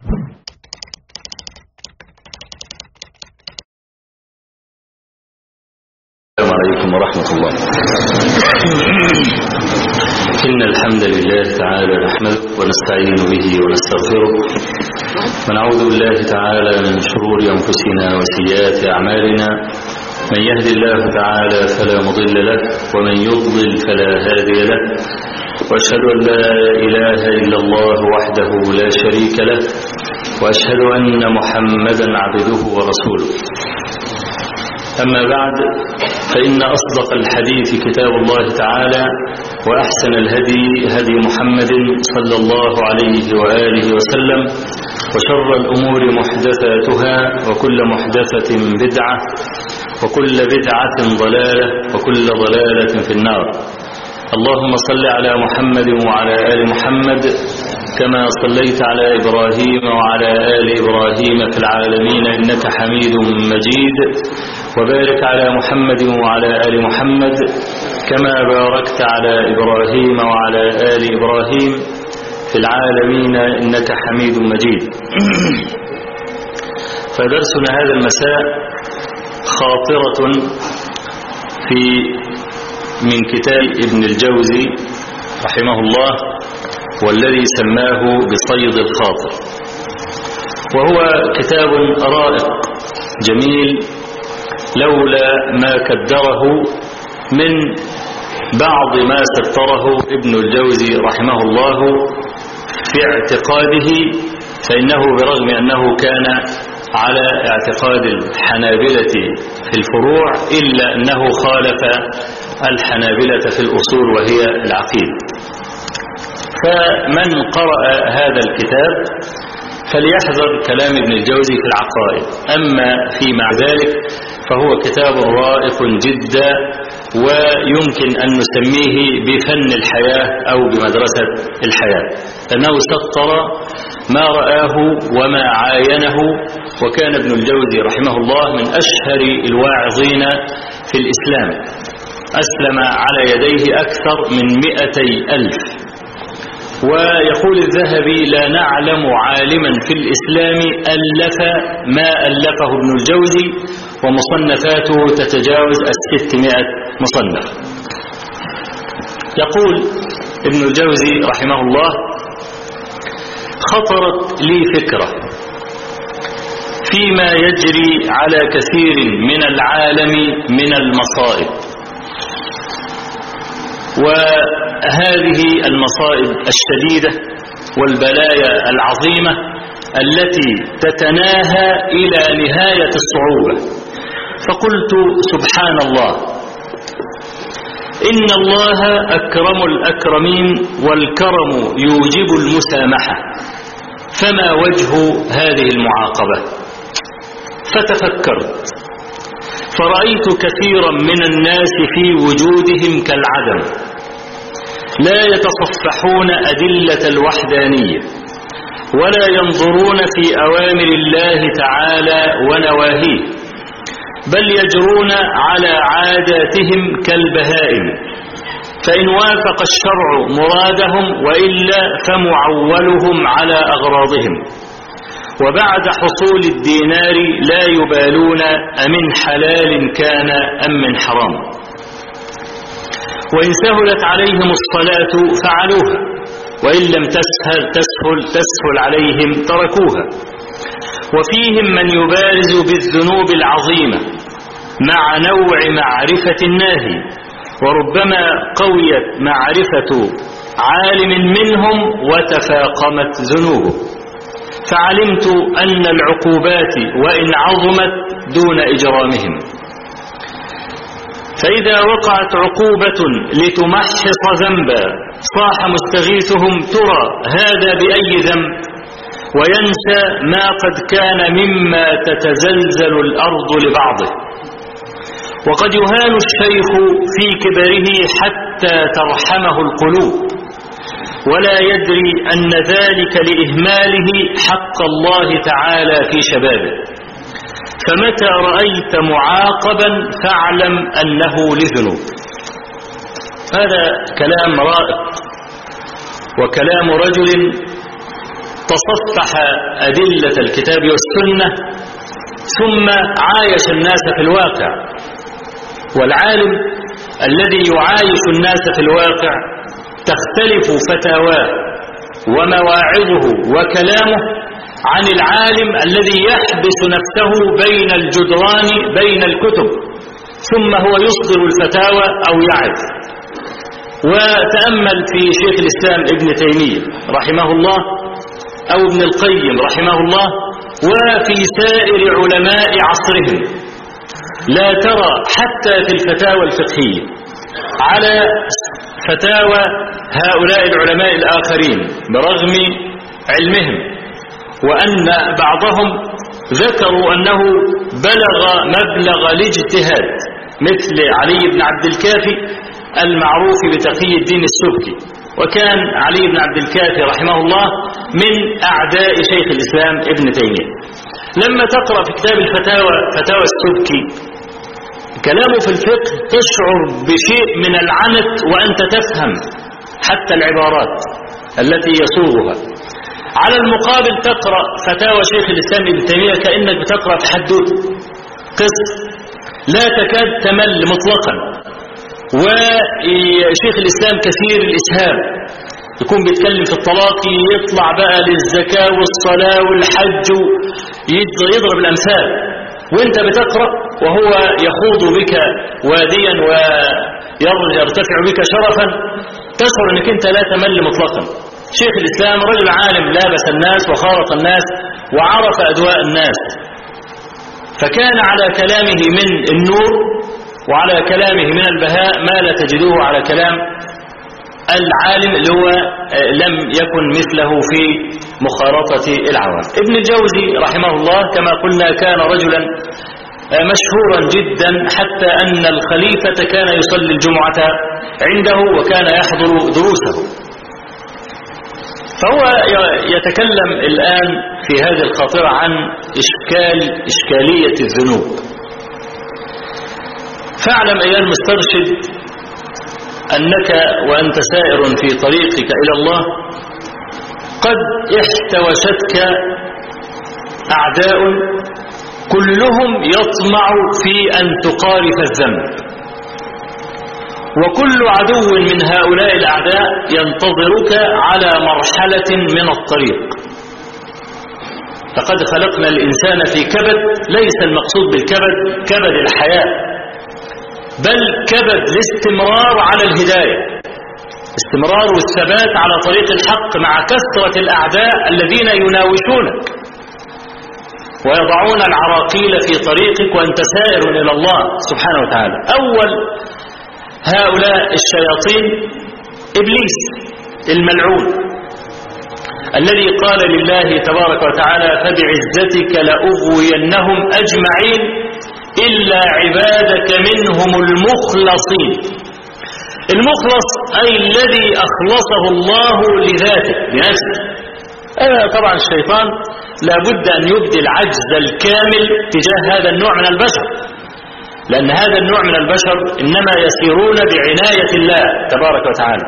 السلام عليكم ورحمة الله إن الحمد لله تعالى نحمده ونستعين به ونستغفره ونعوذ بالله تعالى من شرور أنفسنا وسيئات أعمالنا من يهدي الله تعالى فلا مضل له ومن يضلل فلا هادي له وأشهد أن لا إله إلا الله وحده لا شريك له وأشهد أن محمدا عبده ورسوله أما بعد فإن أصدق الحديث كتاب الله تعالى وأحسن الهدي هدي محمد صلى الله عليه وآله وسلم وشر الأمور محدثاتها وكل محدثة بدعة وكل بدعة ضلالة وكل ضلالة في النار اللهم صل على محمد وعلى آل محمد كما صليت على إبراهيم وعلى آل إبراهيم في العالمين إنك حميد مجيد وبارك على محمد وعلى آل محمد كما باركت على إبراهيم وعلى آل إبراهيم في العالمين إنك حميد مجيد فدرسنا هذا المساء خاطرة في من كتاب ابن الجوزي رحمه الله والذي سماه بصيد الخاطر وهو كتاب رائق جميل لولا ما كدره من بعض ما ستره ابن الجوزي رحمه الله في اعتقاده فإنه برغم أنه كان على اعتقاد الحنابلة في الفروع إلا أنه خالف الحنابلة في الأصول وهي العقيدة فمن قرأ هذا الكتاب فليحذر كلام ابن الجوزي في العقائد أما في مع ذلك فهو كتاب رائق جدا ويمكن أن نسميه بفن الحياة أو بمدرسة الحياة لأنه سطر ما رآه وما عاينه وكان ابن الجوزي رحمه الله من أشهر الواعظين في الإسلام أسلم على يديه أكثر من مئتي ألف ويقول الذهبي لا نعلم عالما في الإسلام ألف ما ألفه ابن الجوزي ومصنفاته تتجاوز الستمائة مصنف يقول ابن الجوزي رحمه الله خطرت لي فكرة فيما يجري على كثير من العالم من المصائب وهذه المصائب الشديدة والبلايا العظيمة التي تتناهى إلى نهاية الصعوبة فقلت سبحان الله إن الله أكرم الأكرمين والكرم يوجب المسامحة فما وجه هذه المعاقبة فتفكرت فرأيت كثيرا من الناس في وجودهم كالعدم لا يتصفحون أدلة الوحدانية ولا ينظرون في أوامر الله تعالى ونواهيه بل يجرون على عاداتهم كالبهائم فإن وافق الشرع مرادهم وإلا فمعولهم على أغراضهم وبعد حصول الدينار لا يبالون أمن حلال كان أم من حرام وإن سهلت عليهم الصلاة فعلوها وإن لم تسهل تسهل تسهل عليهم تركوها وفيهم من يبارز بالذنوب العظيمة مع نوع معرفة الناهي وربما قويت معرفة عالم منهم وتفاقمت ذنوبه فعلمت أن العقوبات وإن عظمت دون إجرامهم فإذا وقعت عقوبة لتمحص ذنبا صاح مستغيثهم ترى هذا بأي ذنب وينسى ما قد كان مما تتزلزل الأرض لبعضه وقد يهان الشيخ في كبره حتى ترحمه القلوب ولا يدري أن ذلك لإهماله حق الله تعالى في شبابه فمتى رأيت معاقبا فاعلم أنه لذنوب هذا كلام رائق وكلام رجل تصفح أدلة الكتاب والسنة ثم عايش الناس في الواقع والعالم الذي يعايش الناس في الواقع تختلف فتاواه ومواعظه وكلامه عن العالم الذي يحبس نفسه بين الجدران بين الكتب ثم هو يصدر الفتاوى أو يعد وتأمل في شيخ الإسلام ابن تيمية رحمه الله أو ابن القيم رحمه الله وفي سائر علماء عصرهم لا ترى حتى في الفتاوى الفقهية على فتاوى هؤلاء العلماء الآخرين برغم علمهم وأن بعضهم ذكروا أنه بلغ مبلغ الاجتهاد مثل علي بن عبد الكافي المعروف بتقي الدين السبكي وكان علي بن عبد الكافي رحمه الله من أعداء شيخ الإسلام ابن تيمية لما تقرأ في كتاب الفتاوى فتاوى السبكي كلامه في الفقه تشعر بشيء من العنت وأنت تفهم حتى العبارات التي يصوغها على المقابل تقرأ فتاوى شيخ الإسلام ابن تيمية كأنك بتقرأ في حدود قصة لا تكاد تمل مطلقا وشيخ الإسلام كثير الإسهام يكون بيتكلم في الطلاق يطلع بقى للزكاة والصلاة والحج يضرب الأمثال وانت بتقرأ وهو يخوض بك واديا ويرتفع بك شرفا تشعر انك انت لا تمل مطلقا شيخ الإسلام رجل عالم لابس الناس وخالط الناس وعرف أدواء الناس فكان على كلامه من النور وعلى كلامه من البهاء ما لا تجدوه على كلام العالم اللي هو لم يكن مثله في مخالطة العوام ابن الجوزي رحمه الله كما قلنا كان رجلا مشهورا جدا حتى أن الخليفة كان يصلي الجمعة عنده وكان يحضر دروسه فهو يتكلم الآن في هذه الخاطرة عن إشكال إشكالية الذنوب فاعلم أيها المسترشد أنك وأنت سائر في طريقك إلى الله قد احتوشتك أعداء كلهم يطمع في أن تقارف الذنب وكل عدو من هؤلاء الأعداء ينتظرك على مرحلة من الطريق فقد خلقنا الإنسان في كبد ليس المقصود بالكبد كبد الحياة بل كبد الاستمرار على الهداية استمرار والثبات على طريق الحق مع كثرة الأعداء الذين يناوشونك ويضعون العراقيل في طريقك وأنت سائر إلى الله سبحانه وتعالى أول هؤلاء الشياطين إبليس الملعون الذي قال لله تبارك وتعالى فبعزتك لأغوينهم أجمعين إلا عبادك منهم المخلصين المخلص أي الذي أخلصه الله لذاته لنفسه آه طبعا الشيطان لابد أن يبدي العجز الكامل تجاه هذا النوع من البشر لأن هذا النوع من البشر إنما يسيرون بعناية الله تبارك وتعالى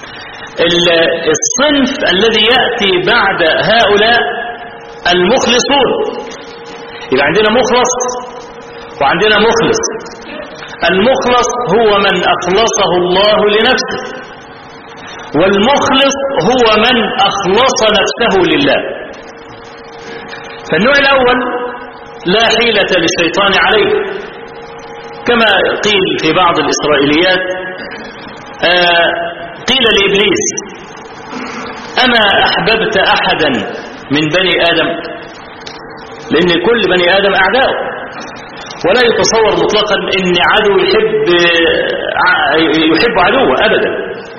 الصنف الذي يأتي بعد هؤلاء المخلصون يبقى عندنا مخلص وعندنا مخلص المخلص هو من أخلصه الله لنفسه والمخلص هو من أخلص نفسه لله فالنوع الأول لا حيلة للشيطان عليه كما قيل في بعض الإسرائيليات آه قيل لإبليس أما أحببت أحدا من بني آدم لأن كل بني آدم أعداء ولا يتصور مطلقا أن عدو يحب يحب عدوه أبدا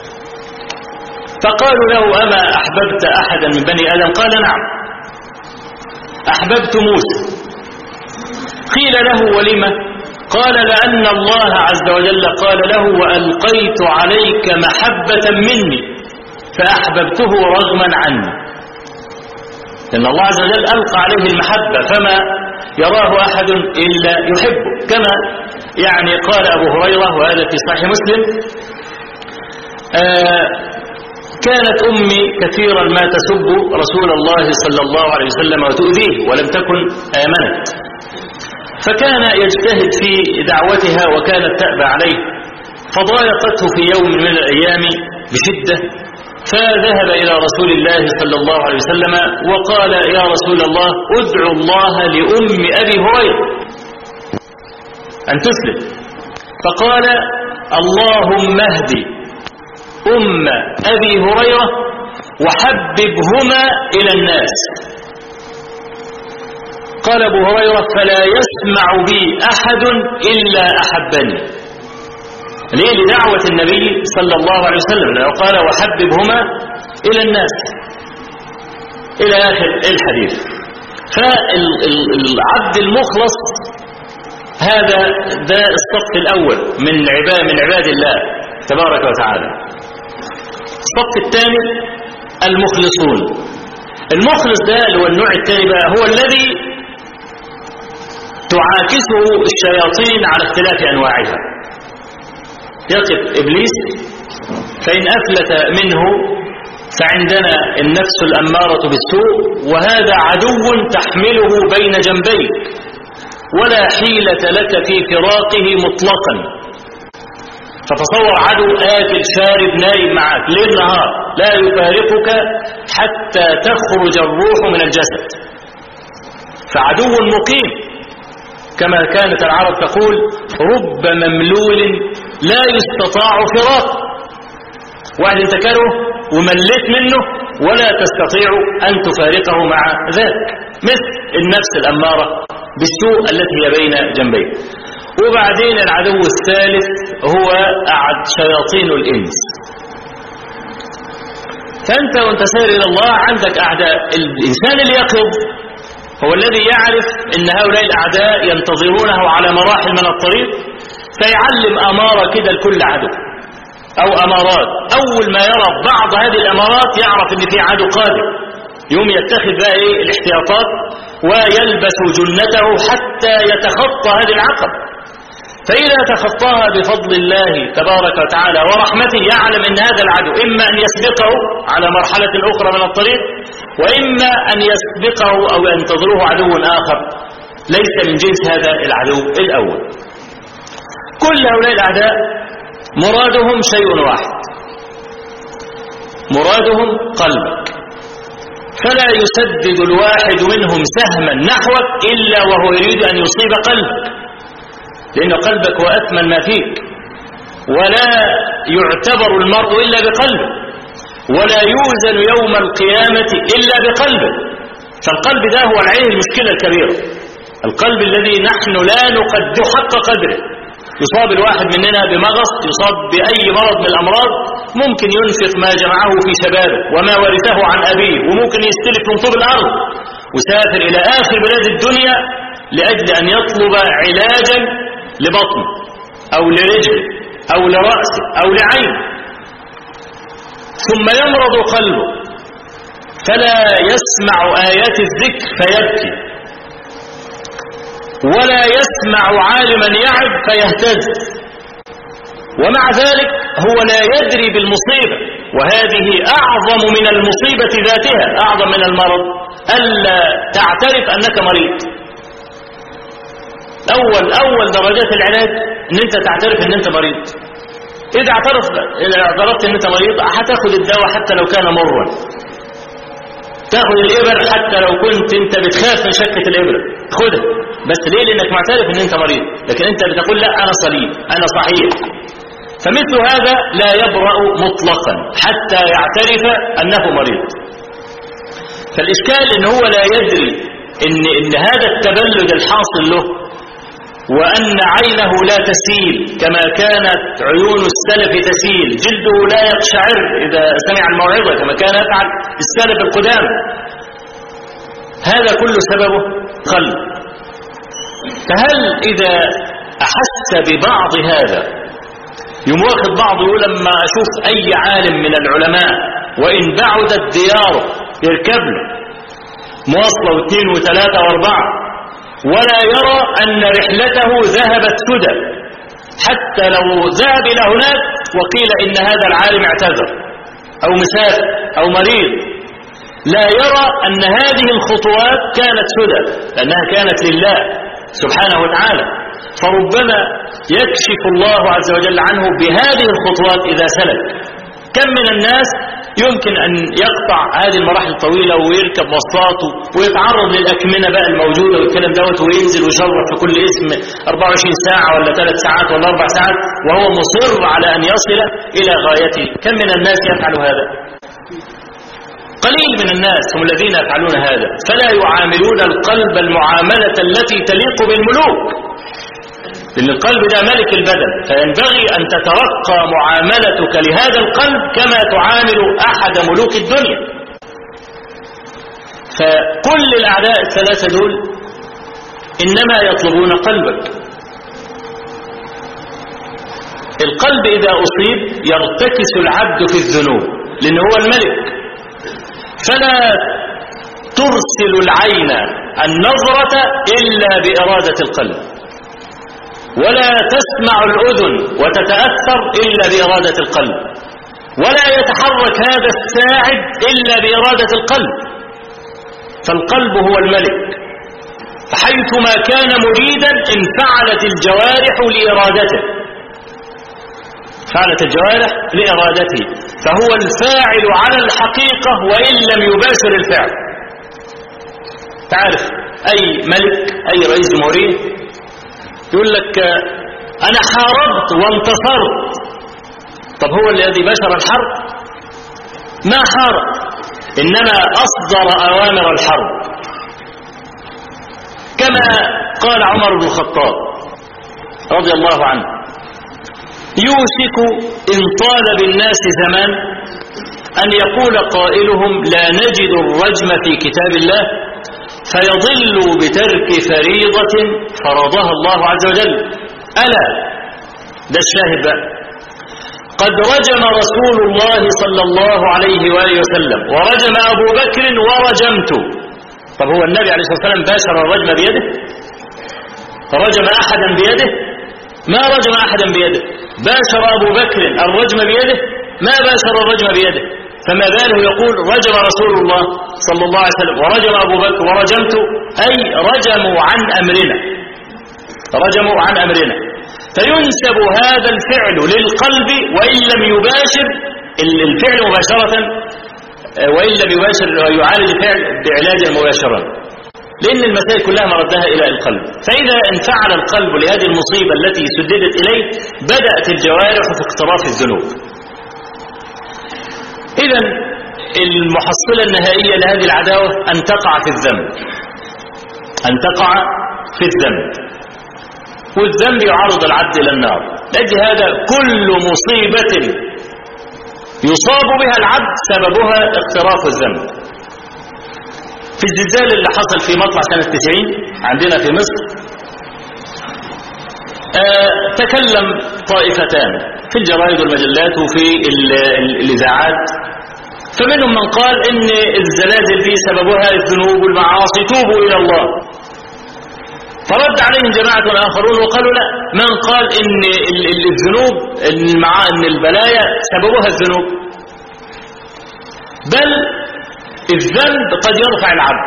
فقالوا له أما أحببت أحدا من بني آدم قال نعم أحببت موسى قيل له ولم قال لأن الله عز وجل قال له وألقيت عليك محبة مني فأحببته رغما عني لأن الله عز وجل ألقى عليه المحبة فما يراه أحد إلا يحبه كما يعني قال أبو هريرة وهذا في صحيح مسلم آه كانت أمي كثيرا ما تسب رسول الله صلى الله عليه وسلم وتؤذيه ولم تكن آمنت فكان يجتهد في دعوتها وكانت تأبى عليه فضايقته في يوم من الأيام بشدة فذهب إلى رسول الله صلى الله عليه وسلم وقال يا رسول الله ادعو الله لأم أبي هريرة أن تسلم فقال اللهم اهدي أم أبي هريرة وحببهما إلى الناس قال أبو هريرة فلا يسمع بي أحد إلا أحبني ليه لدعوة النبي صلى الله عليه وسلم لأنه قال وحببهما إلى الناس إلى آخر الحديث فالعبد المخلص هذا ده الصف الأول من عباد من عباد الله تبارك وتعالى الصف الثاني المخلصون المخلص ده اللي هو النوع الثاني بقى هو الذي تعاكسه الشياطين على اختلاف أنواعها يقف إبليس فإن أفلت منه فعندنا النفس الأمارة بالسوء وهذا عدو تحمله بين جنبيك ولا حيلة لك في فراقه مطلقا فتصور عدو آكل شارب نايم معك ليل نهار لا يفارقك حتى تخرج الروح من الجسد فعدو مقيم كما كانت العرب تقول رب مملول لا يستطاع فراق واحد انت كره ومليت منه ولا تستطيع أن تفارقه مع ذلك مثل النفس الأمارة بالسوء التي هي بين جنبيه وبعدين العدو الثالث هو أعد شياطين الإنس فأنت وانت سير إلى الله عندك أعداء الإنسان اليقظ هو الذي يعرف أن هؤلاء الأعداء ينتظرونه على مراحل من الطريق فيعلم أمارة كده لكل عدو أو أمارات أول ما يرى بعض هذه الأمارات يعرف أن في عدو قادم يوم يتخذ بقى إيه الاحتياطات ويلبس جنته حتى يتخطى هذه العقبة فإذا تخطاها بفضل الله تبارك وتعالى ورحمته يعلم أن هذا العدو إما أن يسبقه على مرحلة أخرى من الطريق وإما أن يسبقه أو ينتظره عدو آخر ليس من جنس هذا العدو الأول كل هؤلاء الأعداء مرادهم شيء واحد مرادهم قلبك فلا يسدد الواحد منهم سهما نحوك إلا وهو يريد أن يصيب قلبك لأن قلبك هو أثمن ما فيك ولا يعتبر المرء إلا بقلبه ولا يوزن يوم القيامة إلا بقلبه فالقلب ده هو العين المشكلة الكبيرة القلب الذي نحن لا نقد حق قدره يصاب الواحد مننا بمغص يصاب بأي مرض من الأمراض ممكن ينفق ما جمعه في شبابه وما ورثه عن أبيه وممكن يستلف من طوب الأرض وسافر إلى آخر بلاد الدنيا لأجل أن يطلب علاجا لبطنه أو لرجله أو لرأسه أو لعينه ثم يمرض قلبه فلا يسمع آيات الذكر فيبكي ولا يسمع عالما يعب فيهتز ومع ذلك هو لا يدري بالمصيبة وهذه أعظم من المصيبة ذاتها أعظم من المرض ألا تعترف أنك مريض أول أول درجات العلاج أن أنت تعترف أن أنت مريض إذا اعترف إذا اعترفت أن أنت مريض هتاخد الدواء حتى لو كان مرا تاخد الإبر حتى لو كنت أنت بتخاف من شكة الإبرة خدها بس ليه لأنك معترف أن أنت مريض لكن أنت بتقول لا أنا صليب أنا صحيح فمثل هذا لا يبرأ مطلقا حتى يعترف أنه مريض فالإشكال أن هو لا يدري إن, إن هذا التبلد الحاصل له وأن عينه لا تسيل كما كانت عيون السلف تسيل جلده لا يقشعر إذا سمع الموعظة كما كان يفعل السلف القدام هذا كل سببه قلب فهل إذا أحس ببعض هذا يوم واخد بعض يقول لما أشوف أي عالم من العلماء وإن بعدت دياره يركب له مواصلة واثنين وثلاثة واربعة ولا يرى أن رحلته ذهبت سدى حتى لو ذهب إلى هناك وقيل إن هذا العالم اعتذر أو مسافر أو مريض لا يرى أن هذه الخطوات كانت سدى لأنها كانت لله سبحانه وتعالى فربما يكشف الله عز وجل عنه بهذه الخطوات إذا سلك كم من الناس يمكن أن يقطع هذه المراحل الطويلة ويركب مواصلات ويتعرض للأكمنة بقى الموجودة والكلام دوت وينزل ويشرف في كل اسم 24 ساعة ولا 3 ساعات ولا 4 ساعات وهو مصر على أن يصل إلى غايته كم من الناس يفعل هذا قليل من الناس هم الذين يفعلون هذا فلا يعاملون القلب المعاملة التي تليق بالملوك لأن القلب ده ملك البدن فينبغي أن تترقى معاملتك لهذا القلب كما تعامل أحد ملوك الدنيا فكل الأعداء الثلاثة دول إنما يطلبون قلبك القلب إذا أصيب يرتكس العبد في الذنوب لأنه هو الملك فلا ترسل العين النظرة إلا بإرادة القلب ولا تسمع الأذن وتتأثر إلا بإرادة القلب ولا يتحرك هذا الساعد إلا بإرادة القلب فالقلب هو الملك فحيثما كان مريدا انفعلت الجوارح لإرادته فعلت الجوارح لإرادته فهو الفاعل على الحقيقة وإن لم يباشر الفعل تعرف أي ملك أي رئيس جمهورية يقول لك أنا حاربت وانتصرت طب هو الذي بشر الحرب ما حارب إنما أصدر أوامر الحرب كما قال عمر بن الخطاب رضي الله عنه يوشك إن طال بالناس زمان أن يقول قائلهم لا نجد الرجم في كتاب الله فيضل بترك فريضة فرضها الله عز وجل ألا ده الشاهد بقى قد رجم رسول الله صلى الله عليه وآله وسلم ورجم أبو بكر ورجمت طب هو النبي عليه الصلاة والسلام باشر الرجم بيده رجم أحدا بيده ما رجم أحدا بيده باشر أبو بكر الرجم بيده ما باشر الرجم بيده فما باله يقول رجم رسول الله صلى الله عليه وسلم ورجم أبو بكر ورجمت أي رجموا عن أمرنا رجموا عن أمرنا فينسب هذا الفعل للقلب وإن لم يباشر الفعل مباشرة وإن لم يباشر ويعالج الفعل بعلاج مباشرا لأن المسائل كلها مردها إلى القلب فإذا انفعل القلب لهذه المصيبة التي سددت إليه بدأت الجوارح في اقتراف الذنوب إذا المحصلة النهائية لهذه العداوة أن تقع في الذنب أن تقع في الذنب والذنب يعرض العبد إلى النار لأجل هذا كل مصيبة يصاب بها العبد سببها اقتراف الذنب في الزلزال اللي حصل في مطلع سنة 90 عندنا في مصر آه تكلم طائفتان في الجرائد والمجلات وفي الإذاعات فمنهم من قال إن الزلازل دي سببها الذنوب والمعاصي توبوا إلى الله فرد عليهم جماعة آخرون وقالوا لا من قال إن الذنوب إن البلايا سببها الذنوب بل الذنب قد يرفع العبد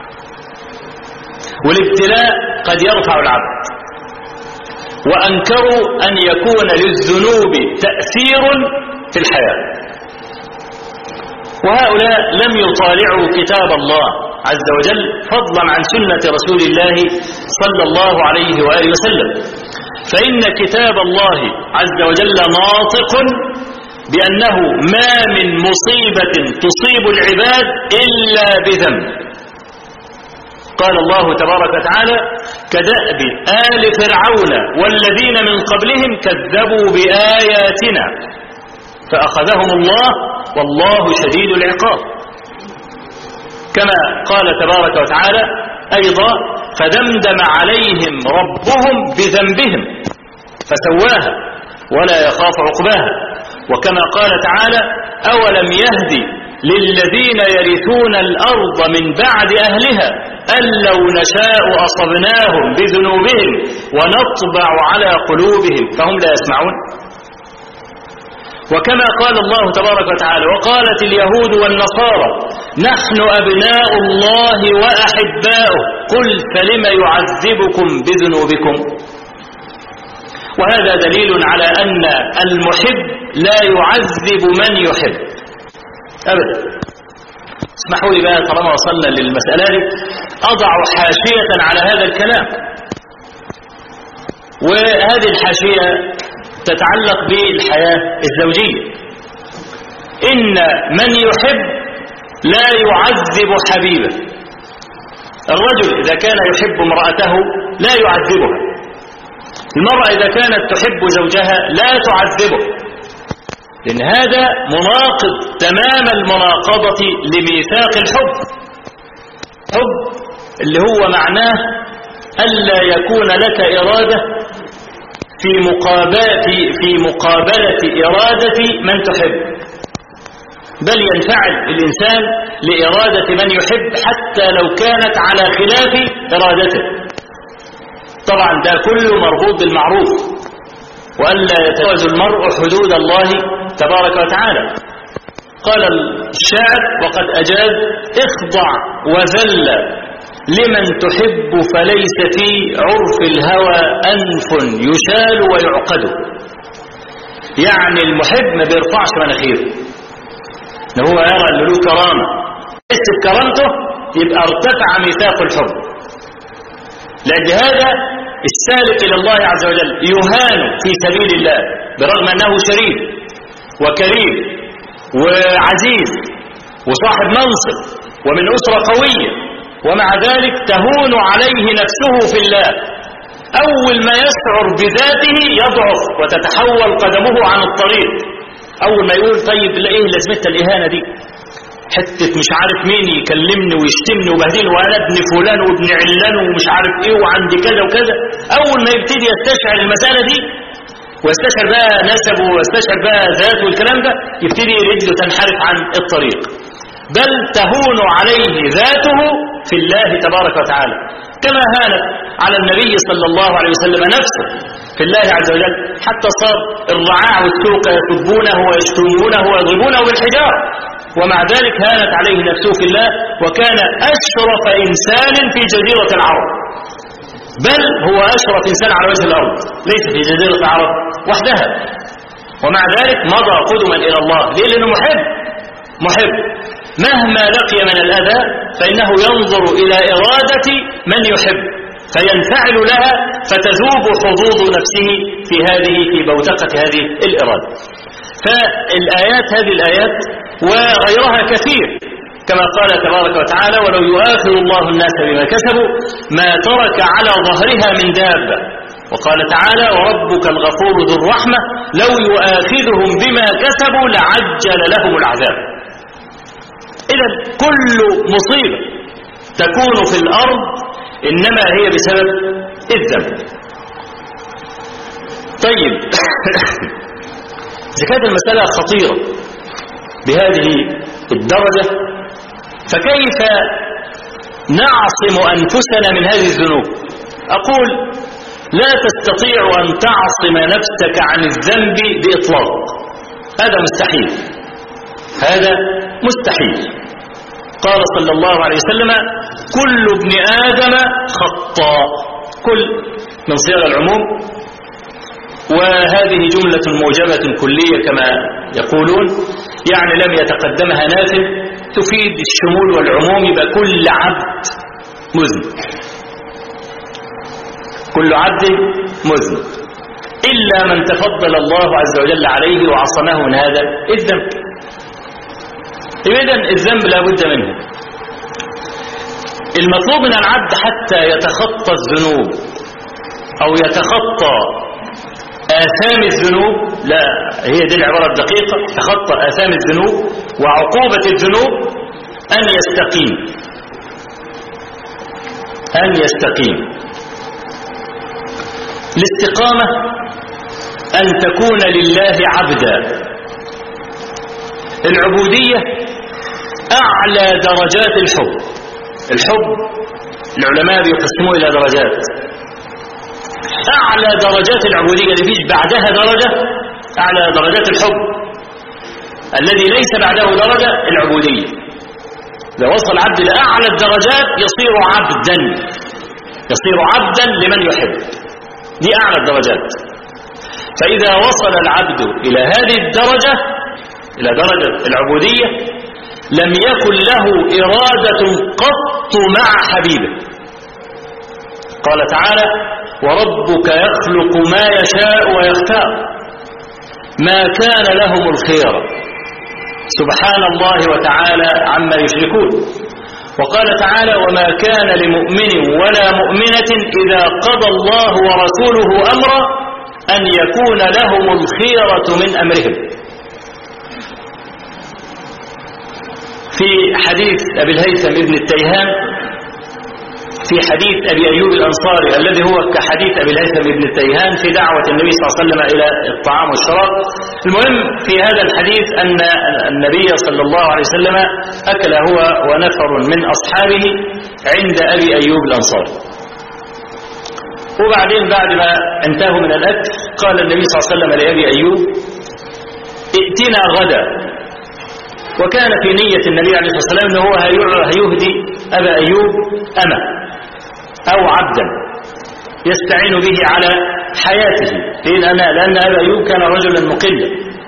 والابتلاء قد يرفع العبد وأنكروا أن يكون للذنوب تأثير في الحياة وهؤلاء لم يطالعوا كتاب الله عز وجل فضلا عن سنة رسول الله صلى الله عليه وآله وسلم فإن كتاب الله عز وجل ناطق بأنه ما من مصيبة تصيب العباد إلا بذنب قال الله تبارك وتعالى كدأب آل فرعون والذين من قبلهم كذبوا بآياتنا فأخذهم الله والله شديد العقاب كما قال تبارك وتعالى أيضا فدمدم عليهم ربهم بذنبهم فسواها ولا يخاف عقباها وكما قال تعالى أولم يهدي للذين يرثون الأرض من بعد أهلها أن لو نشاء أصبناهم بذنوبهم ونطبع على قلوبهم فهم لا يسمعون وكما قال الله تبارك وتعالى وقالت اليهود والنصارى نحن أبناء الله وأحباؤه قل فلم يعذبكم بذنوبكم وهذا دليل على أن المحب لا يعذب من يحب أبدا اسمحوا لي بقى طالما وصلنا للمسألة دي أضع حاشية على هذا الكلام وهذه الحاشية تتعلق بالحياة الزوجية إن من يحب لا يعذب حبيبه الرجل إذا كان يحب امرأته لا يعذبها المرأة إذا كانت تحب زوجها لا تعذبه لأن هذا مناقض تمام المناقضة لميثاق الحب حب اللي هو معناه ألا يكون لك إرادة في مقابلة, في مقابلة إرادة من تحب بل ينفعل الإنسان لإرادة من يحب حتى لو كانت على خلاف إرادته طبعا ده كله مربوط بالمعروف وألا يتجاوز المرء حدود الله تبارك وتعالى قال الشاعر وقد أجاز اخضع وذل لمن تحب فليس في عرف الهوى أنف يشال ويعقد يعني المحب ما بيرفعش مناخيره ان هو يرى ان له كرامة يحس بكرامته يبقى ارتفع ميثاق الحب لأجل هذا السالك إلى الله عز وجل يهان في سبيل الله برغم أنه شريف وكريم وعزيز وصاحب منصب ومن أسرة قوية ومع ذلك تهون عليه نفسه في الله أول ما يشعر بذاته يضعف وتتحول قدمه عن الطريق أول ما يقول طيب إيه لازمتها الإهانة دي حتة مش عارف مين يكلمني ويشتمني وبهدلني وأنا ابن فلان وابن علان ومش عارف إيه وعندي كذا وكذا أول ما يبتدي يستشعر المسألة دي ويستشعر بقى نسبه ويستشعر بقى ذاته والكلام ده يبتدي رجله تنحرف عن الطريق بل تهون عليه ذاته في الله تبارك وتعالى كما هانت على النبي صلى الله عليه وسلم نفسه في الله عز وجل حتى صار الرعاع والسوق يسبونه ويشتمونه ويضربونه بالحجار ومع ذلك هانت عليه نفسه في الله وكان أشرف إنسان في جزيرة العرب بل هو أشرف إنسان على وجه الأرض ليس في جزيرة العرب وحدها ومع ذلك مضى قدما إلى الله ليه لأنه محب محب مهما لقي من الأذى فإنه ينظر إلى إرادة من يحب فينفعل لها فتذوب حظوظ نفسه في هذه في بوتقة هذه الإرادة فالآيات هذه الآيات وغيرها كثير كما قال تبارك وتعالى ولو يؤاخذ الله الناس بما كسبوا ما ترك على ظهرها من دابة وقال تعالى وربك الغفور ذو الرحمة لو يؤاخذهم بما كسبوا لعجل لهم العذاب إذا كل مصيبة تكون في الأرض إنما هي بسبب الذنب طيب إذا كانت المسألة خطيرة بهذه الدرجة فكيف نعصم أنفسنا من هذه الذنوب أقول لا تستطيع أن تعصم نفسك عن الذنب بإطلاق هذا مستحيل هذا مستحيل قال صلى الله عليه وسلم كل ابن آدم خطاء كل من صيغ العموم وهذه جملة موجبة كلية كما يقولون يعني لم يتقدمها نافذ تفيد الشمول والعموم يبقى كل عبد مذنب كل عبد مذنب إلا من تفضل الله عز وجل عليه وعصمه من هذا الذنب إذن الذنب لا بد منه المطلوب من العبد حتى يتخطى الذنوب أو يتخطى آثام الذنوب لا هي دي العبارة الدقيقة تخطى آثام الذنوب وعقوبة الذنوب أن يستقيم أن يستقيم الاستقامة أن تكون لله عبدا العبودية أعلى درجات الحب الحب العلماء بيقسموه إلى درجات أعلى درجات العبودية اللي فيش بعدها درجة أعلى درجات الحب الذي ليس بعده درجة العبودية إذا وصل العبد لأعلى الدرجات يصير عبدا يصير عبدا لمن يحب دي أعلى الدرجات فإذا وصل العبد إلى هذه الدرجة إلى درجة العبودية لم يكن له إرادة قط مع حبيبه قال تعالى وربك يخلق ما يشاء ويختار ما كان لهم الخيار سبحان الله وتعالى عما يشركون وقال تعالى وما كان لمؤمن ولا مؤمنة إذا قضى الله ورسوله أمرا أن يكون لهم الخيرة من أمرهم في حديث أبي الهيثم ابن التيهان في حديث أبي أيوب الأنصاري الذي هو كحديث أبي الهيثم ابن التيهان في دعوة النبي صلى الله عليه وسلم إلى الطعام والشراب المهم في هذا الحديث أن النبي صلى الله عليه وسلم أكل هو ونفر من أصحابه عند أبي أيوب الأنصاري وبعدين بعد ما انتهوا من الأكل قال النبي صلى الله عليه وسلم لأبي أيوب ائتنا غدا وكان في نية النبي عليه الصلاة والسلام أنه هو هيهدي أبا أيوب أما أو عبدا يستعين به على حياته لأن, لأن أبا أيوب كان رجلا مقلا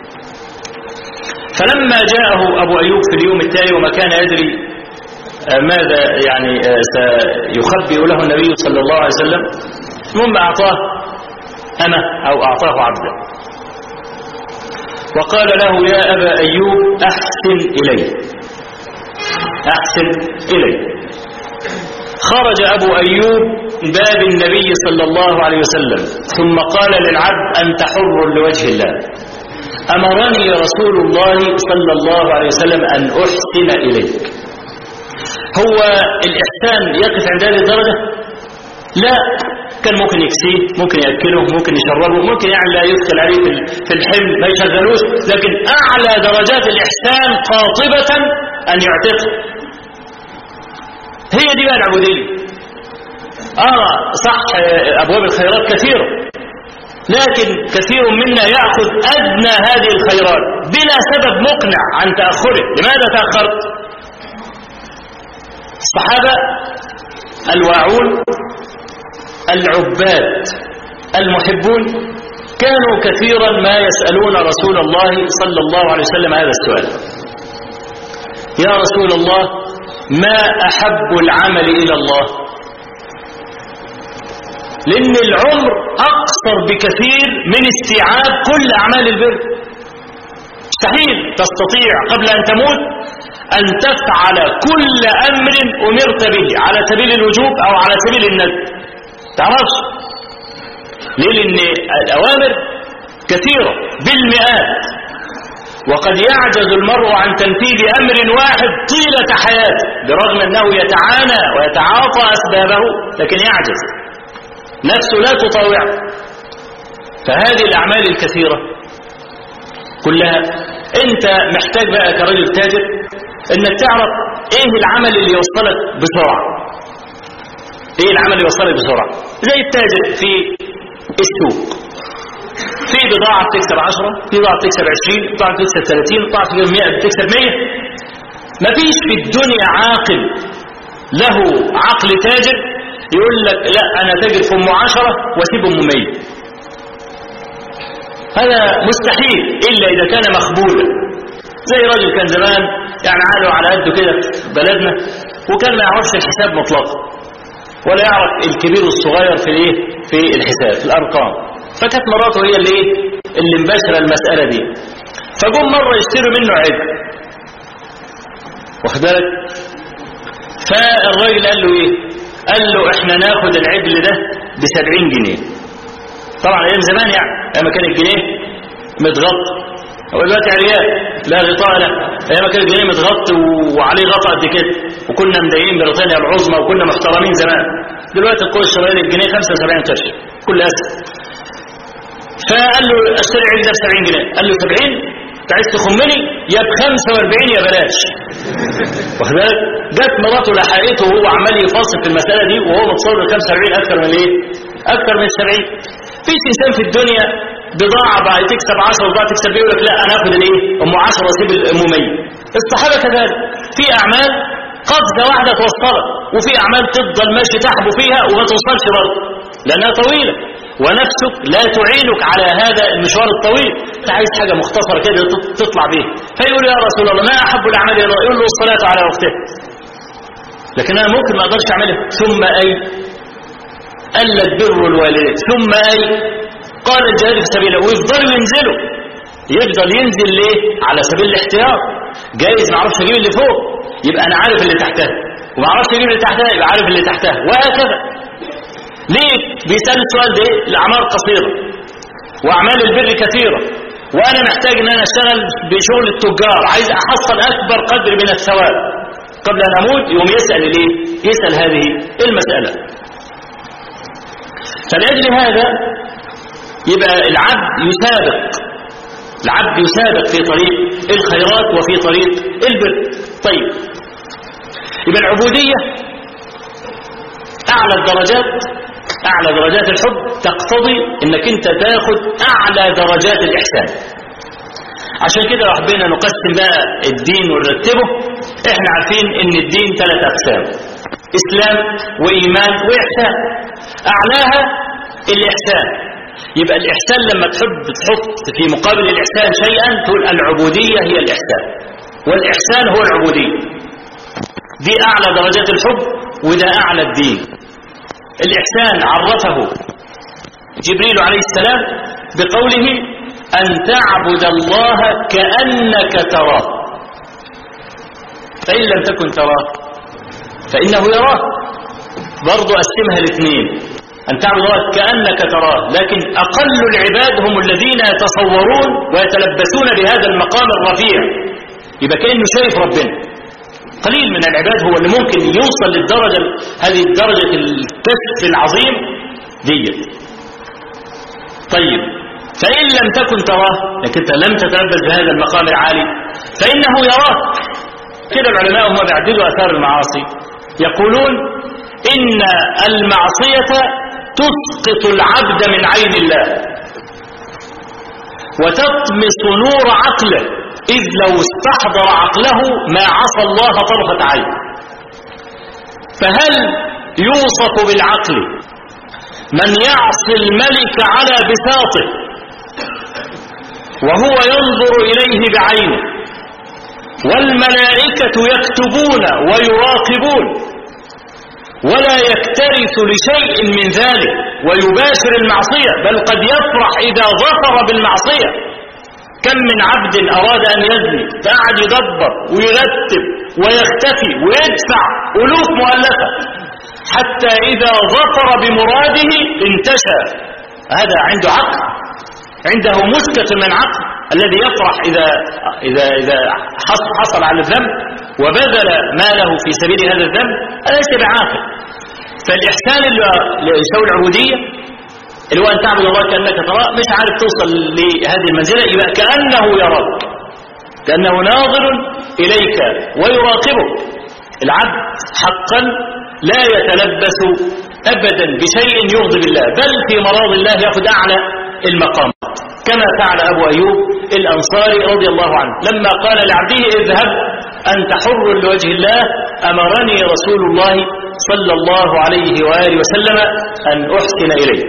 فلما جاءه أبو أيوب في اليوم التالي وما كان يدري ماذا يعني سيخبئ له النبي صلى الله عليه وسلم ثم أعطاه أما أو أعطاه عبدا وقال له يا أبا أيوب أحسن إلي أحسن إلي خرج أبو أيوب باب النبي صلى الله عليه وسلم ثم قال للعبد أنت حر لوجه الله أمرني رسول الله صلى الله عليه وسلم أن أحسن إليك هو الإحسان يقف عند هذه الدرجة لا كان ممكن يكسيه ممكن يأكله ممكن يشربه ممكن يعني لا يدخل عليه في الحمل ما يشغلوش لكن أعلى درجات الإحسان قاطبة أن يعتقه هي دي بقى العبودية آه صح أبواب الخيرات كثيرة لكن كثير منا يأخذ أدنى هذه الخيرات بلا سبب مقنع عن تأخره لماذا تأخرت الصحابة الواعون العباد المحبون كانوا كثيرا ما يسألون رسول الله صلى الله عليه وسلم هذا السؤال يا رسول الله ما أحب العمل إلى الله لأن العمر أقصر بكثير من استيعاب كل أعمال البر مستحيل تستطيع قبل أن تموت أن تفعل كل أمر أمرت به على سبيل الوجوب أو على سبيل الندب تعرفش ليه لأن الأوامر كثيرة بالمئات وقد يعجز المرء عن تنفيذ أمر واحد طيلة حياته برغم أنه يتعانى ويتعاطى أسبابه لكن يعجز نفسه لا تطاوعه فهذه الأعمال الكثيرة كلها أنت محتاج بقى كرجل تاجر أنك تعرف إيه العمل اللي يوصلك بسرعة إيه العمل اللي يوصلك بسرعة زي التاجر في السوق في بضاعة بتكسب 10 في بضاعة بتكسب 20 بضاعة بتكسب 30 بضاعة بتكسب 100 مفيش في الدنيا عاقل له عقل تاجر يقول لك لا أنا تاجر في أم 10 واسيب أم 100 هذا مستحيل إلا إذا كان مخبولا زي راجل كان زمان يعني عاله على قده كده في بلدنا وكان ما يعرفش الحساب مطلقا ولا يعرف الكبير والصغير في الايه في الحساب في الارقام فكانت مراته هي اللي ايه اللي مباشره المساله دي فجم مره يشتروا منه عجل واخد بالك فالراجل قال له ايه قال له احنا ناخد العجل ده ب 70 جنيه طبعا ايام زمان يعني ايام كان الجنيه متغطى هو دلوقتي عريان لا غطاء له ايام كان الجنيه متغطى وعليه غطاء قد كده وكنا مضايقين بريطانيا العظمى وكنا محترمين زمان دلوقتي القوه الشرائيه الجنيه 75 قرش كل اسف فقال له اشتري عجل ده ب 70 جنيه قال له 70 انت عايز تخمني يا ب 45 يا بلاش واخد بالك جت مراته لحقته وهو عمال يفاصل في المساله دي وهو متصور ال 45 اكتر من ايه؟ اكتر من 70 فيش انسان في الدنيا بضاعة بقى تكسب 10 وبضاعة تكسب يقول لك لا أنا آخد الإيه أم 10 وأسيب الأم 100 الصحابة كذلك في أعمال قفزة واحدة توصلك وفي أعمال تفضل ماشي تحبو فيها وما توصلش برضه لأنها طويلة ونفسك لا تعينك على هذا المشوار الطويل انت عايز حاجة مختصرة كده تطلع بيها فيقول يا رسول الله ما أحب الأعمال إلى الله يقول له الصلاة على وقتها لكن أنا ممكن ما أقدرش أعملها ثم أي ألا بر الوالدين ثم أي قال الجهاد في سبيله ويفضلوا ينزلوا يفضل ينزل ليه على سبيل الاحتياط جايز ما اعرفش اجيب اللي فوق يبقى انا عارف اللي تحتها وما اعرفش اجيب اللي تحتها يبقى عارف اللي تحتها وهكذا ليه بيسال السؤال ده الاعمار قصيره واعمال البر كثيره وانا محتاج ان انا اشتغل بشغل التجار عايز احصل اكبر قدر من الثواب قبل ان اموت يوم يسال ليه يسال هذه المساله فلاجل هذا يبقى العبد يسابق العبد يسابق في طريق الخيرات وفي طريق البر طيب يبقى العبودية أعلى الدرجات أعلى درجات الحب تقتضي أنك أنت تاخد أعلى درجات الإحسان عشان كده حبينا نقسم بقى الدين ونرتبه احنا عارفين ان الدين ثلاث اقسام اسلام وايمان واحسان اعلاها الاحسان يبقى الإحسان لما تحب تحط في مقابل الإحسان شيئا تقول العبودية هي الإحسان والإحسان هو العبودية دي أعلى درجات الحب وده أعلى الدين الإحسان عرفه جبريل عليه السلام بقوله أن تعبد الله كأنك تراه فإن لم تكن تراه فإنه يراه برضو أسمها الاثنين أن تعبد الله كأنك تراه لكن أقل العباد هم الذين يتصورون ويتلبسون بهذا المقام الرفيع يبقى كأنه شايف ربنا قليل من العباد هو اللي ممكن يوصل للدرجة هذه الدرجة الكسف العظيم ديت طيب فإن لم تكن تراه لكن أنت لم تتلبس بهذا المقام العالي فإنه يراك كده العلماء هم بيعددوا أثار المعاصي يقولون إن المعصية تسقط العبد من عين الله وتطمس نور عقله إذ لو استحضر عقله ما عصى الله طرفة عين فهل يوصف بالعقل من يعصي الملك على بساطه وهو ينظر إليه بعينه والملائكة يكتبون ويراقبون ولا يكترث لشيء من ذلك ويباشر المعصية بل قد يفرح إذا ظفر بالمعصية كم من عبد أراد أن يزني فقعد يدبر ويرتب ويختفي ويدفع ألوف مؤلفة حتى إذا ظفر بمراده انتشى هذا عنده عقل عنده مسكة من عقل الذي يفرح إذا, إذا, إذا حصل على الذنب وبذل ماله في سبيل هذا الذنب ليس بعاقل فالإحسان اللي يسوي العبودية اللي هو أن تعبد الله كأنك تراه مش عارف توصل لهذه المنزلة يبقى كأنه يراك كأنه ناظر إليك ويراقبك العبد حقا لا يتلبس أبدا بشيء يغضب الله بل في مراض الله يأخذ أعلى المقام كما فعل أبو أيوب الأنصاري رضي الله عنه لما قال لعبده اذهب أنت حر لوجه الله أمرني رسول الله صلى الله عليه وآله وسلم أن أحسن إليك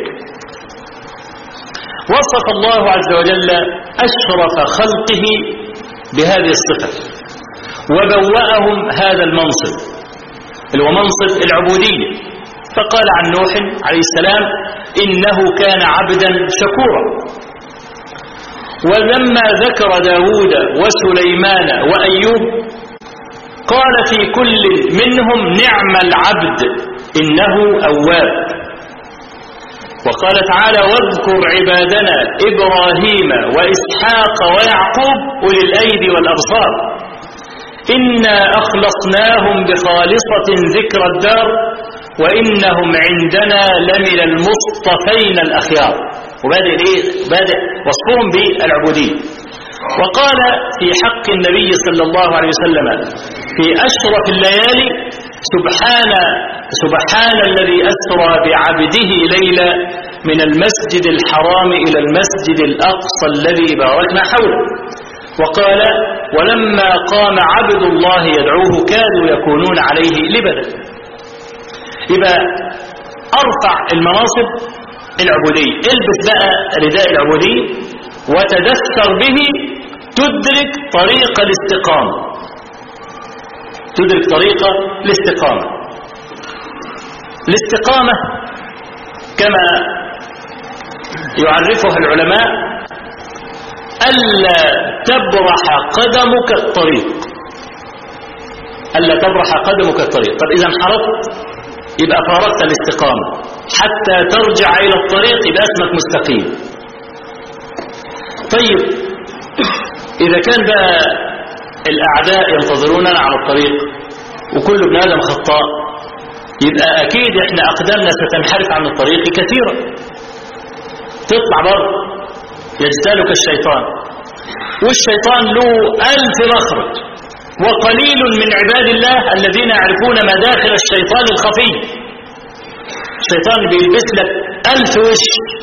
وصف الله عز وجل أشرف خلقه بهذه الصفة وبوأهم هذا المنصب اللي هو منصب العبودية فقال عن نوح عليه السلام إنه كان عبدا شكورا ولما ذكر داود وسليمان وأيوب قال في كل منهم نعم العبد إنه أواب وقال تعالى واذكر عبادنا إبراهيم وإسحاق ويعقوب أولي الأيدي والأبصار إنا أخلصناهم بخالصة ذكر الدار وإنهم عندنا لمن المصطفين الأخيار وبادئ إيه؟ بادئ وصفهم بالعبودية وقال في حق النبي صلى الله عليه وسلم في أشرف الليالي سبحان سبحان الذي أسرى بعبده ليلا من المسجد الحرام إلى المسجد الأقصى الذي باركنا حوله وقال ولما قام عبد الله يدعوه كادوا يكونون عليه لبدا يبقى أرفع المناصب العبودية البس بقى رداء العبودية وتدثر به تدرك طريق الاستقامة تدرك طريق الاستقامة الاستقامة كما يعرفها العلماء ألا تبرح قدمك الطريق ألا تبرح قدمك الطريق طب إذا انحرفت يبقى فارقت الاستقامة حتى ترجع إلى الطريق يبقى اسمك مستقيم طيب إذا كان بقى الأعداء ينتظروننا على الطريق وكل ابن آدم خطاء يبقى أكيد إحنا أقدامنا ستنحرف عن الطريق كثيرا تطلع بره يجتالك الشيطان والشيطان له ألف مخرج وقليل من عباد الله الذين يعرفون مداخل الشيطان الخفي الشيطان بيلبس لك ألف وش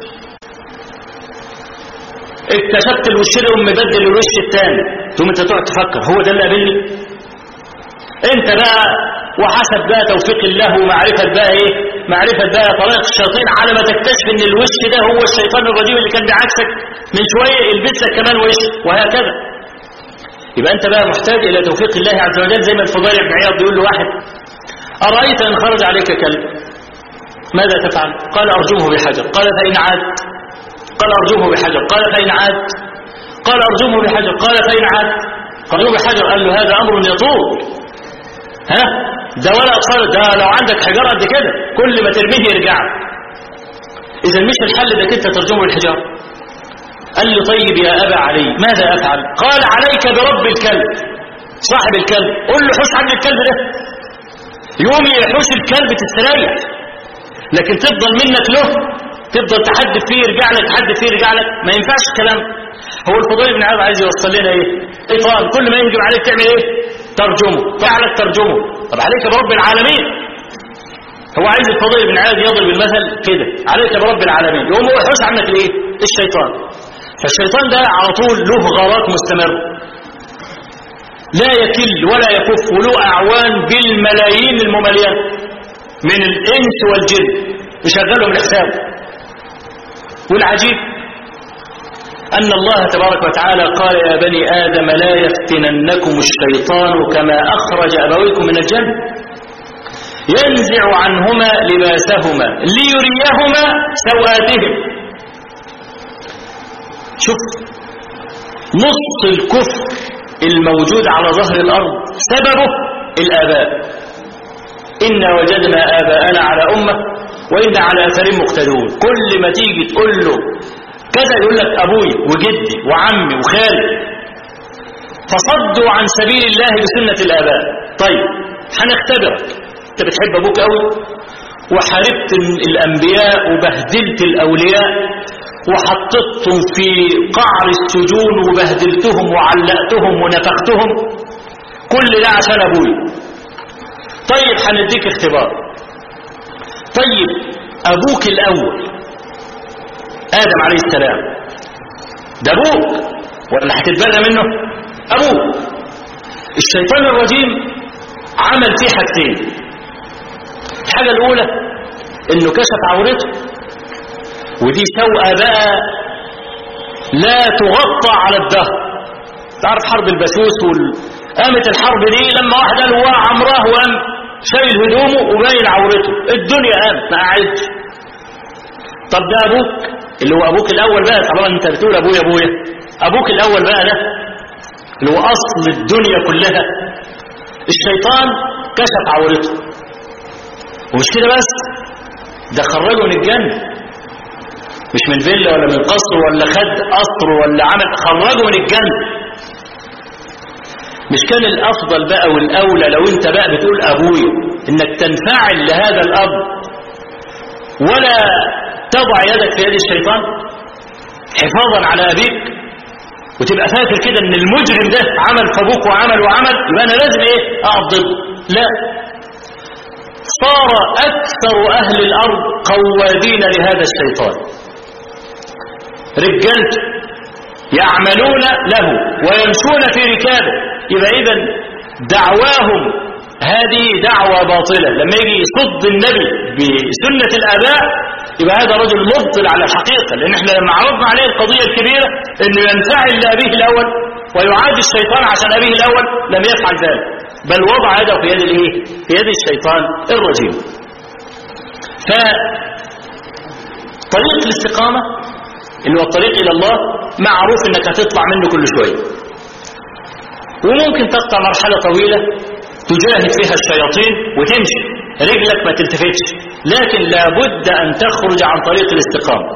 اكتشفت الوش ده ومبدل الوش الثاني ثم انت تقعد تفكر هو ده اللي قابلني انت بقى وحسب بقى توفيق الله ومعرفة بقى ايه معرفة بقى طريق الشياطين على ما تكتشف ان الوش ده هو الشيطان الرجيم اللي كان بعكسك من شوية يلبس لك كمان وش وهكذا يبقى انت بقى محتاج الى توفيق الله عز وجل زي ما الفضيل بن عياض بيقول له واحد أرأيت ان خرج عليك كلب ماذا تفعل قال أرجمه بحجر قال فإن عاد قال أرجمه بحجر قال فإن عاد قال أرجمه بحجر قال فإن عاد أرجمه بحجر قال له هذا أمر يطول ها ده ولا أقصر ده لو عندك حجارة قد كده كل ما ترميه يرجع إذا مش الحل ده كنت ترجمه بالحجارة قال له طيب يا أبا علي ماذا أفعل قال عليك برب الكلب صاحب الكلب قل له حوش عن الكلب ده يوم يحوش الكلب تستريح لكن تفضل منك له تفضل تحدث فيه يرجع لك تحدث فيه يرجع لك ما ينفعش الكلام هو الفضيل بن عياض عايز يوصل لنا ايه اطفال كل ما يهجم عليك تعمل ايه ترجمه فعلك ترجمه طب عليك برب العالمين هو عايز الفضيل بن عياض يضرب المثل كده عليك برب العالمين يقوم هو يحوش عنك الايه الشيطان فالشيطان ده على طول له غارات مستمر لا يكل ولا يكف وله اعوان بالملايين الممليات من الانس والجن يشغلهم الحساب والعجيب أن الله تبارك وتعالى قال يا بني آدم لا يفتننكم الشيطان كما أخرج أبويكم من الجنة ينزع عنهما لباسهما ليريهما سوآتهم شوف نص الكفر الموجود على ظهر الأرض سببه الآباء إنا وجدنا آباءنا على أمة وإن على أثر مقتدون كل ما تيجي تقول له كذا يقول لك أبوي وجدي وعمي وخالي فصدوا عن سبيل الله بسنة الآباء طيب هنختبرك انت بتحب أبوك قوي وحاربت الأنبياء وبهدلت الأولياء وحطيتهم في قعر السجون وبهدلتهم وعلقتهم ونفختهم كل ده عشان أبوي طيب هنديك اختبار طيب أبوك الأول آدم عليه السلام ده أبوك ولا هتتبرى منه أبوك الشيطان الرجيم عمل فيه حاجتين الحاجة الأولى إنه كشف عورته ودي سوءة بقى لا تغطى على الدهر تعرف حرب البسوس وال... قامت الحرب دي لما واحد قال هو عمراه وقام شايل هدومه وباين عورته الدنيا قامت ما قعدش طب ده ابوك اللي هو ابوك الاول بقى طبعا انت بتقول ابويا ابويا ابوك الاول بقى ده اللي هو اصل الدنيا كلها الشيطان كشف عورته ومش كده بس ده خرجه من الجنه مش من فيلا ولا من قصر ولا خد قصر ولا عمل خرجه من الجنه مش كان الافضل بقى والاولى لو انت بقى بتقول ابويا انك تنفعل لهذا الاب ولا تضع يدك في يد الشيطان حفاظا على ابيك وتبقى فاكر كده ان المجرم ده عمل في ابوك وعمل وعمل يبقى انا لازم ايه اقف ضده لا صار أكثر أهل الأرض قوادين لهذا الشيطان رجالته يعملون له ويمشون في ركابه يبقى إذا دعواهم هذه دعوة باطلة لما يجي يصد النبي بسنة الآباء يبقى هذا رجل مبطل على الحقيقة لأن احنا لما عرضنا عليه القضية الكبيرة انه ينفعل لأبيه الأول ويعادي الشيطان عشان أبيه الأول لم يفعل ذلك بل وضع يده في يد الايه في يد الشيطان الرجيم فطريق الاستقامة اللي هو الطريق إلى الله معروف انك هتطلع منه كل شوية وممكن تقطع مرحلة طويلة تجاهد فيها الشياطين وتمشي رجلك ما تلتفتش لكن لابد أن تخرج عن طريق الاستقامة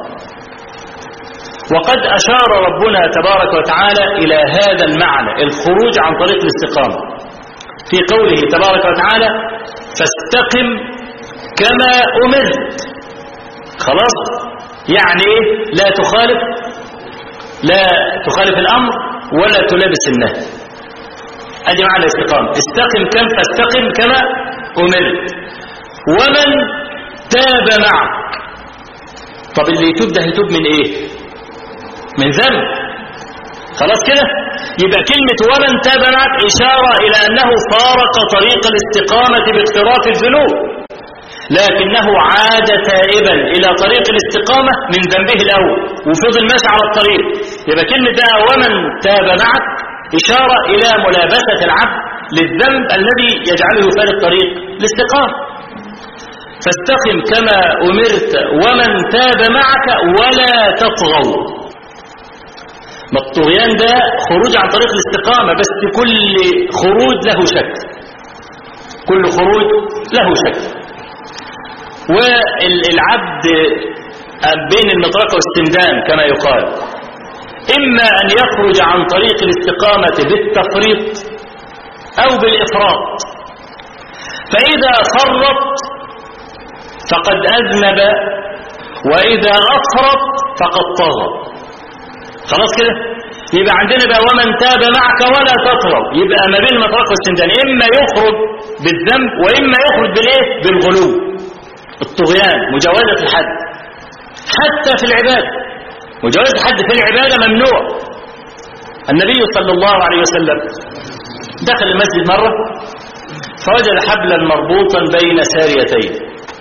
وقد أشار ربنا تبارك وتعالى إلى هذا المعنى الخروج عن طريق الاستقامة في قوله تبارك وتعالى فاستقم كما أمرت خلاص يعني إيه لا تخالف لا تخالف الأمر ولا تلابس النهي ادي معنى الاستقامة استقم كم فاستقم كما أمرت ومن تاب معك طب اللي يتوب ده يتوب من ايه من ذنب خلاص كده يبقى كلمة ومن تاب معك إشارة إلى أنه فارق طريق الاستقامة باقتراف الذنوب لكنه عاد تائبا إلى طريق الاستقامة من ذنبه الأول وفضل ماشي على الطريق يبقى كلمة ده ومن تاب معك إشارة إلى ملابسة العبد للذنب الذي يجعله يفارق طريق الاستقامة فاستقم كما أمرت ومن تاب معك ولا تطغوا ما الطغيان ده خروج عن طريق الاستقامة بس كل خروج له شكل كل خروج له شكل والعبد بين المطرقة والسندان كما يقال إما أن يخرج عن طريق الاستقامة بالتفريط أو بالإفراط فإذا فرط فقد أذنب وإذا أفرط فقد طغى خلاص كده يبقى عندنا بقى ومن تاب معك ولا تطغوا يبقى ما بين المطرق والسندان إما يخرج بالذنب وإما يخرج بالإيه بالغلو الطغيان مجاوزة الحد حتى في العبادة مجاوزة الحد في العبادة ممنوع النبي صلى الله عليه وسلم دخل المسجد مرة فوجد حبلا مربوطا بين ساريتين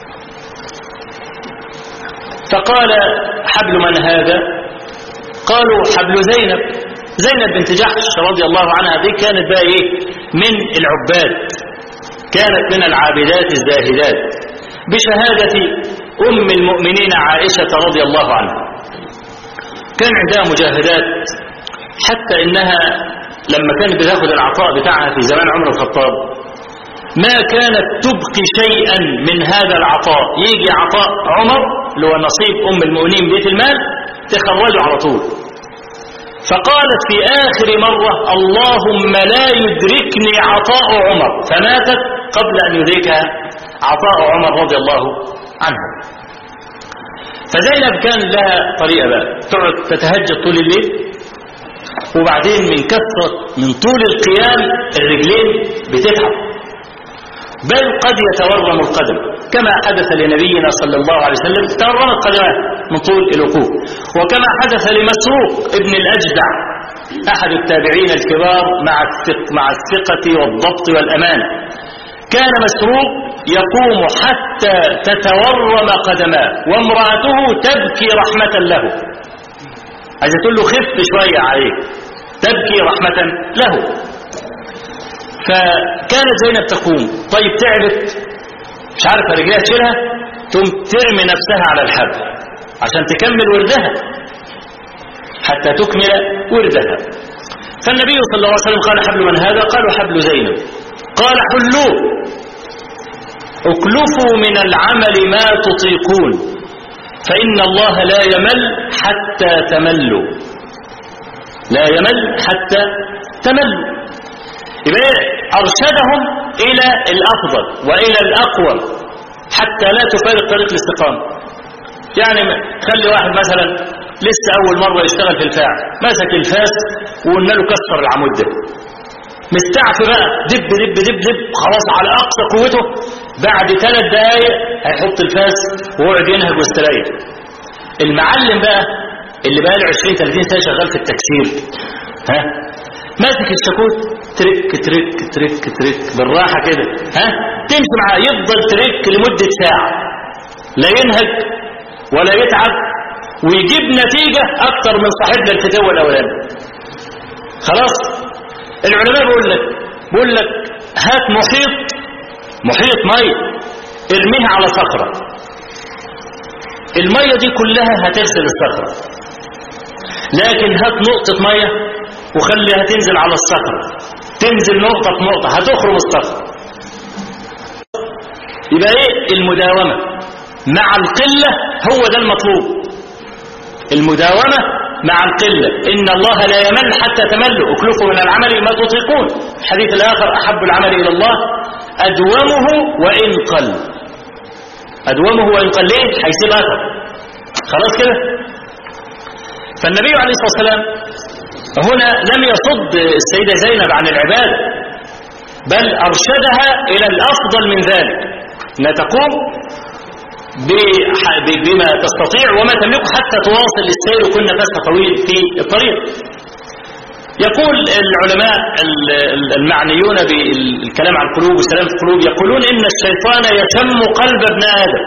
فقال حبل من هذا قالوا حبل زينب زينب بنت جحش رضي الله عنها دي كانت بقى ايه من العباد كانت من العابدات الزاهدات بشهادة أم المؤمنين عائشة رضي الله عنها كان عندها مجاهدات حتى إنها لما كانت بتاخد العطاء بتاعها في زمان عمر الخطاب ما كانت تبقي شيئا من هذا العطاء يجي عطاء عمر اللي هو نصيب أم المؤمنين بيت المال تخرجه على طول فقالت في آخر مرة اللهم لا يدركني عطاء عمر فماتت قبل أن يدركها عطاء عمر رضي الله عنه فزينب كان لها طريقة بقى تقعد تتهجد طول الليل وبعدين من كثرة من طول القيام الرجلين بتتعب بل قد يتورم القدم كما حدث لنبينا صلى الله عليه وسلم تورمت قدماه من طول الوقوف وكما حدث لمسروق ابن الأجدع أحد التابعين الكبار مع الثق مع الثقة والضبط والأمانة كان مسروق يقوم حتى تتورم قدماه وامرأته تبكي رحمة له عايزة تقول له خف شوية عليك تبكي رحمة له فكانت زينب تقوم طيب تعبت مش عارفة رجلها تشيلها ثم ترمي نفسها على الحبل عشان تكمل وردها حتى تكمل وردها فالنبي صلى الله عليه وسلم قال حبل من هذا قالوا حبل زينب قال حلوه اكلفوا من العمل ما تطيقون فإن الله لا يمل حتى تملوا لا يمل حتى تملوا يبقى أرشدهم إلى الأفضل وإلى الأقوى حتى لا تفارق طريق الاستقامة يعني خلي واحد مثلا لسه أول مرة يشتغل في الفاعل مسك الفاس وقلنا له كسر العمود ده مستعفي بقى دب دب دب دب خلاص على أقصى قوته بعد ثلاث دقايق هيحط الفاس ويقعد ينهج واستريح المعلم بقى اللي بقى له 20 30 سنه شغال في التكسير ها ماسك الشاكوت ترك ترك ترك ترك بالراحه كده ها تمشي معاه يفضل ترك لمده ساعه لا ينهج ولا يتعب ويجيب نتيجه اكتر من صاحبنا الفتاوى الاولاني خلاص العلماء بيقول لك بيقول لك هات محيط محيط ميه ارميها على صخره الميه دي كلها هتغسل الصخره لكن هات نقطه ميه وخليها تنزل على الصخره تنزل نقطه في نقطه هتخرم الصخره يبقى ايه المداومه مع القله هو ده المطلوب المداومه مع القلة إن الله لا يمل حتى تملوا اكلفوا من العمل ما تطيقون الحديث الآخر أحب العمل إلى الله أدومه وإن قل أدومه وإن قل ليه هيسيب أثر خلاص كده فالنبي عليه الصلاة والسلام هنا لم يصد السيدة زينب عن العبادة بل أرشدها إلى الأفضل من ذلك لا تقوم بما تستطيع وما تملك حتى تواصل السير وكن نفسها طويل في الطريق يقول العلماء المعنيون بالكلام عن القلوب والسلام في القلوب يقولون إن الشيطان يشم قلب ابن آدم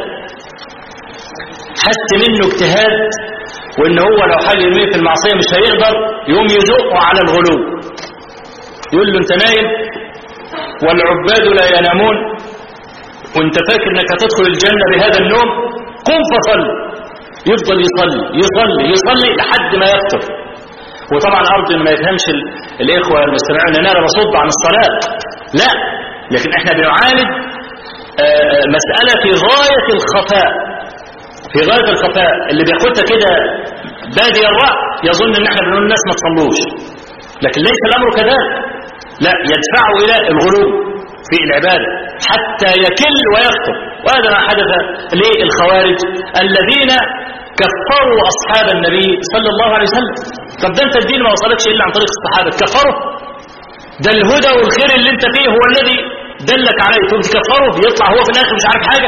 حس منه اجتهاد وإن هو لو حاجة يرميه في المعصية مش هيقدر يقوم يزقه على الغلو يقول له انت نايم والعباد لا ينامون وانت فاكر انك هتدخل الجنة بهذا النوم قم فصل يفضل يصلي يصلي يصلي لحد ما يفطر وطبعا أرجو ان ما يفهمش الإخوة المستمعين ان أنا بصد عن الصلاة لا لكن احنا بنعالج مسألة في غاية الخفاء في غاية الخفاء اللي بياخدها كده بادي الرأي يظن ان احنا بنقول الناس ما تصلوش لكن ليس الأمر كذلك لا يدفعه إلى الغلو في العبادة حتى يكل ويخطر وهذا ما حدث للخوارج الذين كفروا أصحاب النبي صلى الله عليه وسلم طب ده انت الدين ما وصلكش إلا عن طريق الصحابة كفروا ده الهدى والخير اللي انت فيه هو الذي دلك عليه تقوم تكفره يطلع هو في الآخر مش عارف حاجة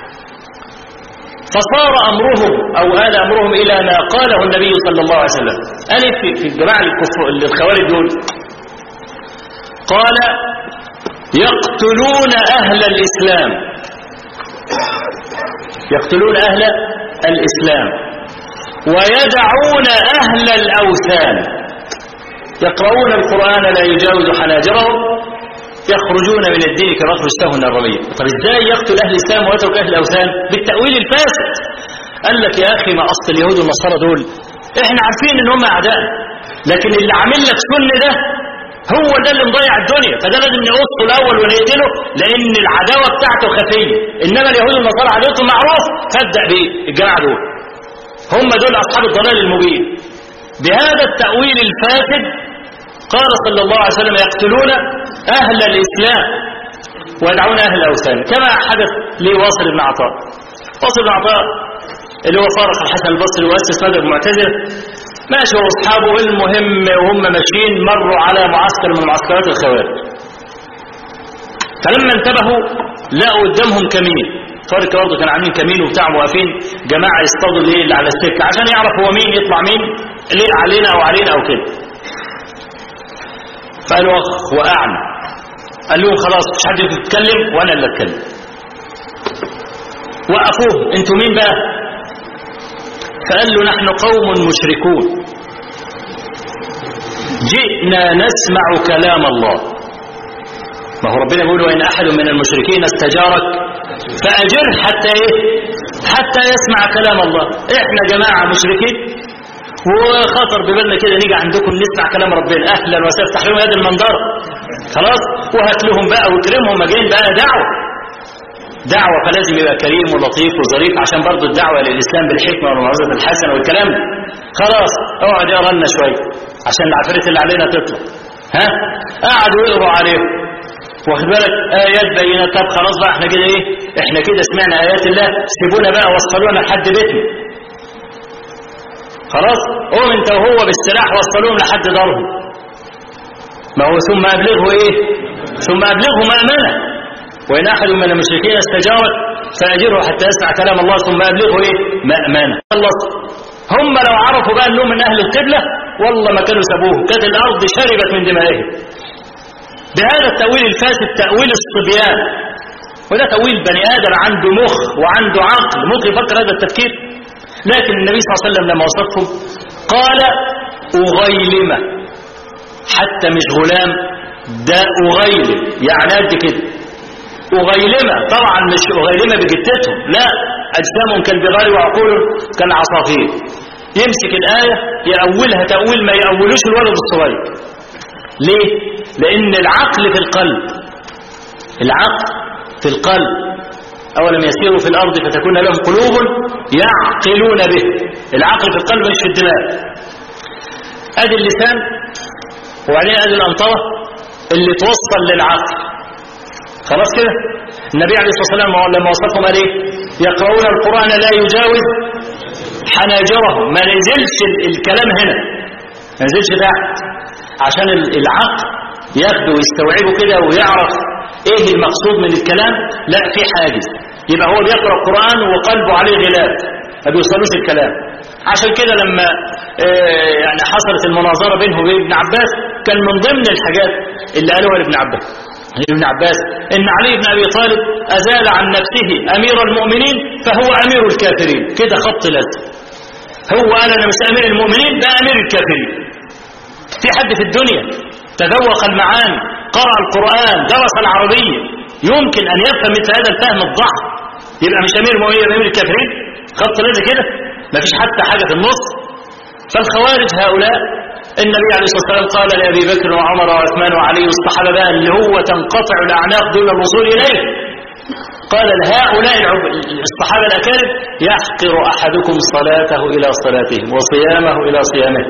فصار أمرهم أو آل أمرهم إلى ما قاله النبي صلى الله عليه وسلم أنا في, في الجماعة الكفر الخوارج دول قال يقتلون أهل الإسلام يقتلون أهل الإسلام ويدعون أهل الأوثان يقرؤون القرآن لا يجاوز حناجرهم يخرجون من الدين كما يخرج سهم الرمية طب ازاي يقتل أهل الإسلام ويترك أهل الأوثان بالتأويل الفاسد قال لك يا أخي ما أصل اليهود والنصارى دول احنا عارفين ان هم أعداء لكن اللي عامل لك سن ده هو ده اللي مضيع الدنيا فده لازم نقصه الاول ونقتله لان العداوه بتاعته خفيه انما اليهود والنصارى عداوتهم معروف فابدا بيه الجماعه دول هم دول اصحاب الضلال المبين بهذا التاويل الفاسد قال صلى الله عليه وسلم يقتلون اهل الاسلام ويدعون اهل الاوثان كما حدث لواصل بن عطاء واصل بن عطاء اللي هو فارق الحسن البصري واسس مذهب المعتزله ماشي هو واصحابه المهم وهم ماشيين مروا على معسكر من معسكرات الخوارج فلما انتبهوا لقوا قدامهم كمين طارق برضه كان عاملين كمين وبتاع واقفين جماعه يصطادوا ليه اللي على السكه عشان يعرف هو مين يطلع مين ليه علينا او علينا او كده فقالوا اخ وقعنا قال لهم خلاص مش حد يتكلم وانا اللي اتكلم وقفوه انتوا مين بقى فقال له نحن قوم مشركون جئنا نسمع كلام الله ما هو ربنا يقول وإن أحد من المشركين استجارك فأجر حتى إيه حتى يسمع كلام الله إحنا جماعة مشركين وخطر ببالنا كده نيجي عندكم نسمع كلام ربنا أهلا وسهلا افتح لهم يد المنظرة خلاص وهات لهم بقى واكرمهم جايين بقى دعوة دعوة فلازم يبقى كريم ولطيف وظريف عشان برضو الدعوة للإسلام بالحكمة والموعظة الحسنة والكلام ده خلاص اقعد اقرا لنا شوية عشان العفريت اللي علينا تطلع ها قعدوا يقروا عليهم واخد بالك آيات بينات طب خلاص بقى احنا كده ايه احنا كده سمعنا آيات الله سيبونا بقى وصلونا لحد بيتنا خلاص قوم انت وهو بالسلاح وصلوهم لحد دارهم ما هو ثم أبلغه ايه ثم أبلغه مأمنة وإن أحد من المشركين استجارك فأجره حتى يسمع كلام الله ثم أبلغه إيه مأمانة خلص هم لو عرفوا بقى أنهم من أهل القبلة والله ما كانوا سابوه كانت الأرض شربت من دمائهم بهذا التأويل الفاسد تأويل الصبيان وده تأويل بني آدم عنده مخ وعنده عقل ممكن يفكر هذا التفكير لكن النبي صلى الله عليه وسلم لما وصفهم قال أغيلمة حتى مش غلام ده أغيلم يعني قد كده أغيلمة طبعا مش أغيلمة بجدتهم لا أجسامهم كالبغال وعقولهم كالعصافير يمسك الآية يأولها تأويل ما يأولوش الولد الصغير ليه؟ لأن العقل في القلب العقل في القلب أولم يسيروا في الأرض فتكون لهم قلوب يعقلون به العقل في القلب مش في الدماغ أدي اللسان وبعدين أدي الأنطرة اللي توصل للعقل خلاص كده النبي عليه الصلاة والسلام لما وصفهم قال ايه يقرؤون القرآن لا يجاوز حناجرهم ما نزلش الكلام هنا ما نزلش تحت عشان العقل ياخده ويستوعبه كده ويعرف ايه المقصود من الكلام لا في حاجز يبقى هو بيقرأ القرآن وقلبه عليه غلاف ما بيوصلوش الكلام عشان كده لما آه يعني حصلت المناظرة بينه وبين ابن عباس كان من ضمن الحاجات اللي قالوها لابن عباس ابن عباس ان علي بن ابي طالب ازال عن نفسه امير المؤمنين فهو امير الكافرين كده خط لازم هو قال انا مش امير المؤمنين ده امير الكافرين في حد في الدنيا تذوق المعاني قرأ القرآن درس العربية يمكن أن يفهم مثل هذا الفهم الضحك يبقى مش أمير المؤمنين يبقى أمير الكافرين خط لازم كده ما فيش حتى حاجة في النص فالخوارج هؤلاء النبي عليه الصلاة والسلام قال لأبي بكر وعمر وعثمان وعلي والصحابة بقى اللي هو تنقطع الأعناق دون الوصول إليه قال لهؤلاء الصحابة الأكارم يحقر أحدكم صلاته إلى صلاتهم وصيامه إلى صيامه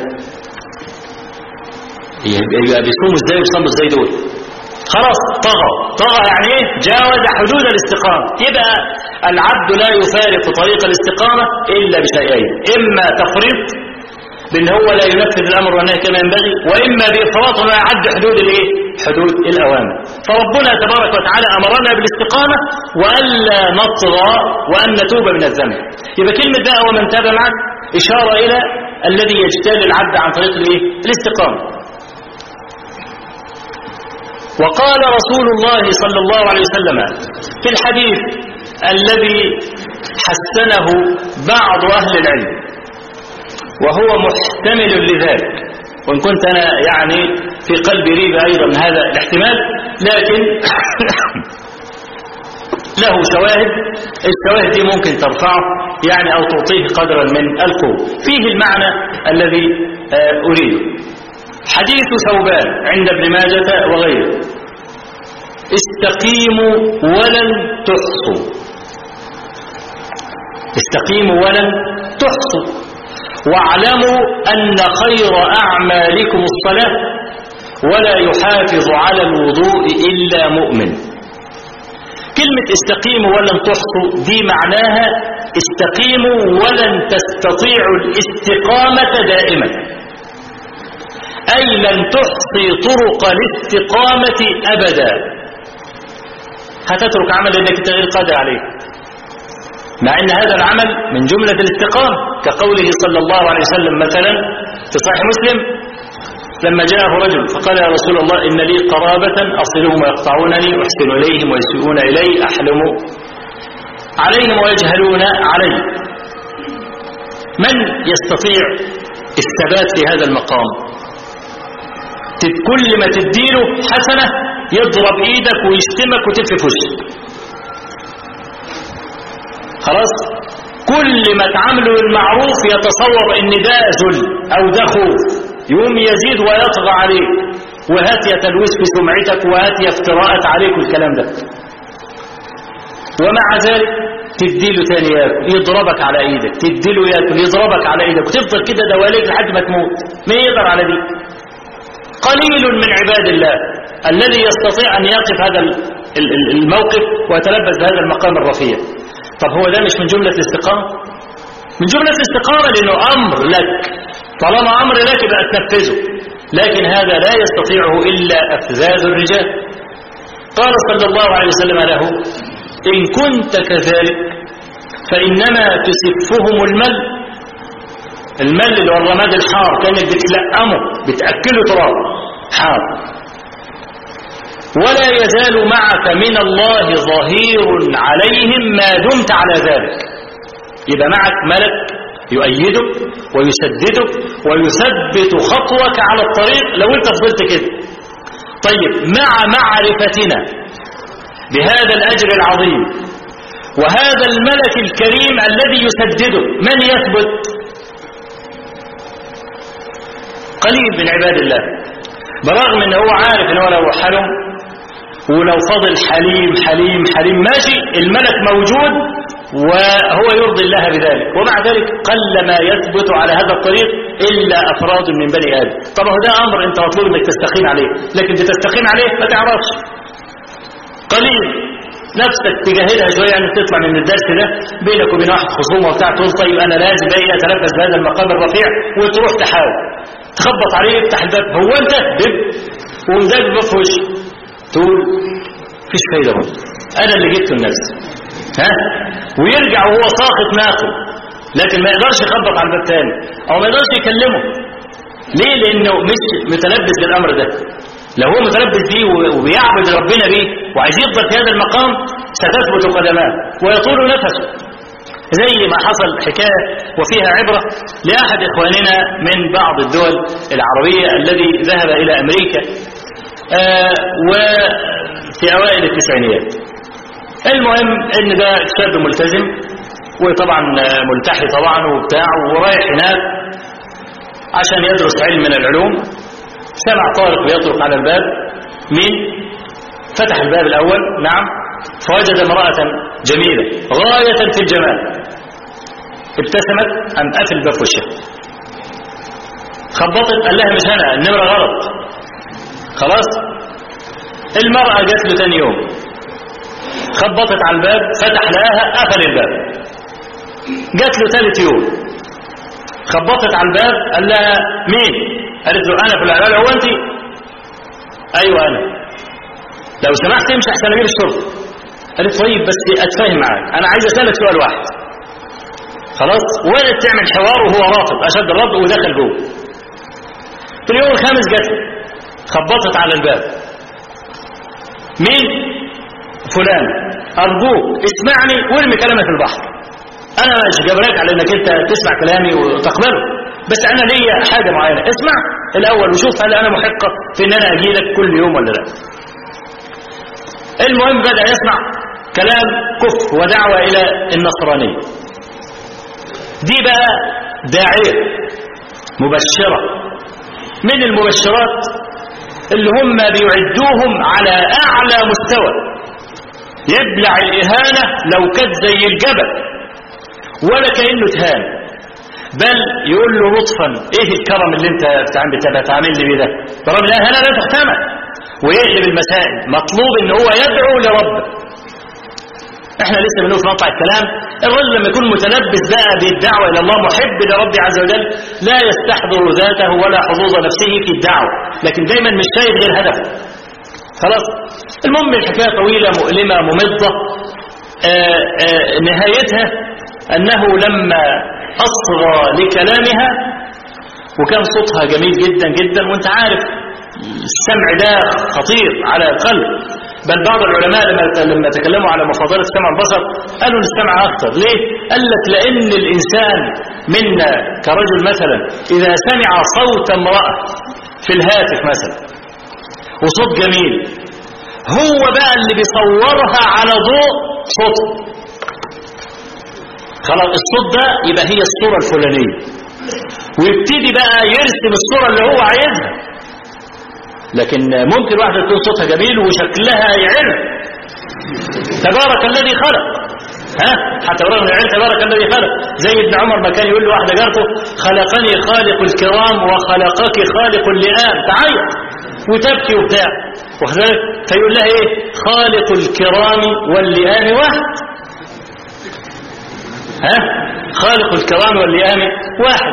يبقى بيصوموا ازاي ويصلوا ازاي دول خلاص طغى طغى يعني ايه جاوز حدود الاستقامة يبقى العبد لا يفارق طريق الاستقامة إلا بشيئين إما تفريط بأن هو لا ينفذ الأمر والنهي كما ينبغي وإما بإفراط ما يعد حدود الإيه؟ حدود الأوامر فربنا تبارك وتعالى أمرنا بالاستقامة وألا نطغى وأن نتوب من الذنب يبقى كلمة بقى ومن تاب معك إشارة إلى الذي يجتال العبد عن طريق الإيه؟ الاستقامة وقال رسول الله صلى الله عليه وسلم في الحديث الذي حسنه بعض أهل العلم وهو محتمل لذلك وإن كنت أنا يعني في قلبي ريبة أيضا من هذا الاحتمال لكن له شواهد الشواهد دي ممكن ترفعه يعني أو تعطيه قدرا من القوة فيه المعنى الذي أريده حديث ثوبان عند ابن ماجة وغيره استقيموا ولن تحصوا استقيموا ولن تحصوا واعلموا أن خير أعمالكم الصلاة ولا يحافظ على الوضوء إلا مؤمن كلمة استقيموا ولن تحصوا دي معناها استقيموا ولن تستطيعوا الاستقامة دائما أي لن تحصي طرق الاستقامة أبدا هتترك عمل انك انت غير قادر عليه مع ان هذا العمل من جملة الاستقامة كقوله صلى الله عليه وسلم مثلا في صحيح مسلم لما جاءه رجل فقال يا رسول الله إن لي قرابة أصلهم ويقطعونني أحسن إليهم ويسيئون إلي أحلم عليهم ويجهلون علي من يستطيع الثبات في هذا المقام كل ما تديله حسنة يضرب ايدك ويشتمك وتلف في وشك خلاص كل ما تعامله المعروف يتصور ان ده ذل او ده خوف يقوم يزيد ويطغى عليك وهات يتلوث في سمعتك وهات افتراءات عليك والكلام ده ومع ذلك تديله تاني ياكل يضربك على ايدك تديله ياكل يضربك على ايدك وتفضل كده دواليك لحد ما تموت مين يقدر على دي قليل من عباد الله الذي يستطيع أن يقف هذا الموقف ويتلبس بهذا المقام الرفيع طب هو ده مش من جملة الاستقامة من جملة الاستقامة لأنه أمر لك طالما أمر لك يبقى تنفذه لكن هذا لا يستطيعه إلا أفذاذ الرجال قال صلى الله عليه وسلم له إن كنت كذلك فإنما تسفهم المل المل اللي هو الرماد الحار كانت بتلقمه بتأكله تراب حار ولا يزال معك من الله ظهير عليهم ما دمت على ذلك يبقى معك ملك يؤيدك ويسددك ويثبت خطوك على الطريق لو انت فضلت كده طيب مع معرفتنا بهذا الأجر العظيم وهذا الملك الكريم الذي يسدده من يثبت قليل من عباد الله برغم ان هو عارف ان هو لو حلم ولو فضل حليم حليم حليم ماشي الملك موجود وهو يرضي الله بذلك ومع ذلك قل ما يثبت على هذا الطريق إلا أفراد من بني آدم طب هو ده أمر أنت مطلوب أنك تستقيم عليه لكن بتستقيم عليه ما تعرفش قليل نفسك تجاهدها شوية يعني تطلع من الدرس ده بينك وبين واحد خصومة وبتاع تقول طيب أنا لازم بقى أتنفس بهذا المقام الرفيع وتروح تحاول تخبط عليه يفتح الباب هو أنت دب ومزاج الباب في وشه تقول مفيش فايدة برضه أنا اللي جبته لنفسي ها ويرجع وهو ساقط ناقل لكن ما يقدرش يخبط على الباب تاني او ما يقدرش يكلمه ليه لانه مش متلبس بالامر ده لو هو متلبس بيه وبيعبد ربنا بيه وعايز يفضل في هذا المقام ستثبت قدماه ويطول نفسه زي ما حصل حكاية وفيها عبرة لأحد إخواننا من بعض الدول العربية الذي ذهب إلى أمريكا آه وفي أوائل التسعينيات المهم ان ده شاب ملتزم وطبعا ملتحي طبعا وبتاع ورايح هناك عشان يدرس علم من العلوم سمع طارق بيطرق على الباب مين فتح الباب الاول نعم فوجد امرأة جميلة غاية في الجمال ابتسمت ام قفل الباب وشها خبطت قال لها مش انا النمرة غلط خلاص المرأة جات له تاني يوم خبطت على الباب فتح لها قفل الباب جات له ثالث يوم خبطت على الباب قال لها مين قالت له انا فلان قال هو انت ايوه انا لو سمحت امشي احسن اجيب الشرطه قالت طيب بس اتفاهم معاك انا عايز اسالك سؤال واحد خلاص وقعدت تعمل حوار وهو رافض اشد الرد ودخل جوه في اليوم الخامس جت خبطت على الباب مين فلان أرجوك اسمعني وارمي كلامي في البحر أنا مش جبرك على أنك أنت تسمع كلامي وتقبله بس أنا ليا حاجة معينة اسمع الأول وشوف هل أنا محقة في أن أنا أجي لك كل يوم ولا لا المهم بدأ يسمع كلام كفر ودعوة إلى النصرانية دي بقى داعية مبشرة من المبشرات اللي هم بيعدوهم على أعلى مستوى يبلع الإهانة لو كانت زي الجبل ولا كأنه تهان بل يقول له لطفا ايه الكرم اللي انت بتعمل لي بيه ده برغم الإهانة لا تحتمل ويقلب المسائل مطلوب ان هو يدعو لربه احنا لسه بنقول في مطلع الكلام الرجل لما يكون متلبس بقى بالدعوة الى الله محب لربه عز وجل لا يستحضر ذاته ولا حظوظ نفسه في الدعوة لكن دايما مش شايف غير هدفه خلاص المهم الحكاية طويلة مؤلمة ممضة آآ آآ نهايتها أنه لما أصغى لكلامها وكان صوتها جميل جدا جدا وانت عارف السمع ده خطير على القلب بل بعض العلماء لما لما تكلموا على مفاضلة السمع والبصر قالوا السمع أكثر ليه؟ قال لك لأن الإنسان منا كرجل مثلا إذا سمع صوت امرأة في الهاتف مثلا وصوت جميل هو بقى اللي بيصورها على ضوء صوت خلاص الصوت ده يبقى هي الصورة الفلانية ويبتدي بقى يرسم الصورة اللي هو عايزها لكن ممكن واحدة تكون صوتها جميل وشكلها يعرف تبارك الذي خلق ها حتى رغم العلم تبارك الذي خلق زي ابن عمر ما كان يقول له واحدة جارته خلقني خالق الكرام وخلقك خالق اللئام تعيط وتبكي وبتاع وكذلك فيقول لها ايه خالق الكرام واللئام واحد ها خالق الكرام واللئام واحد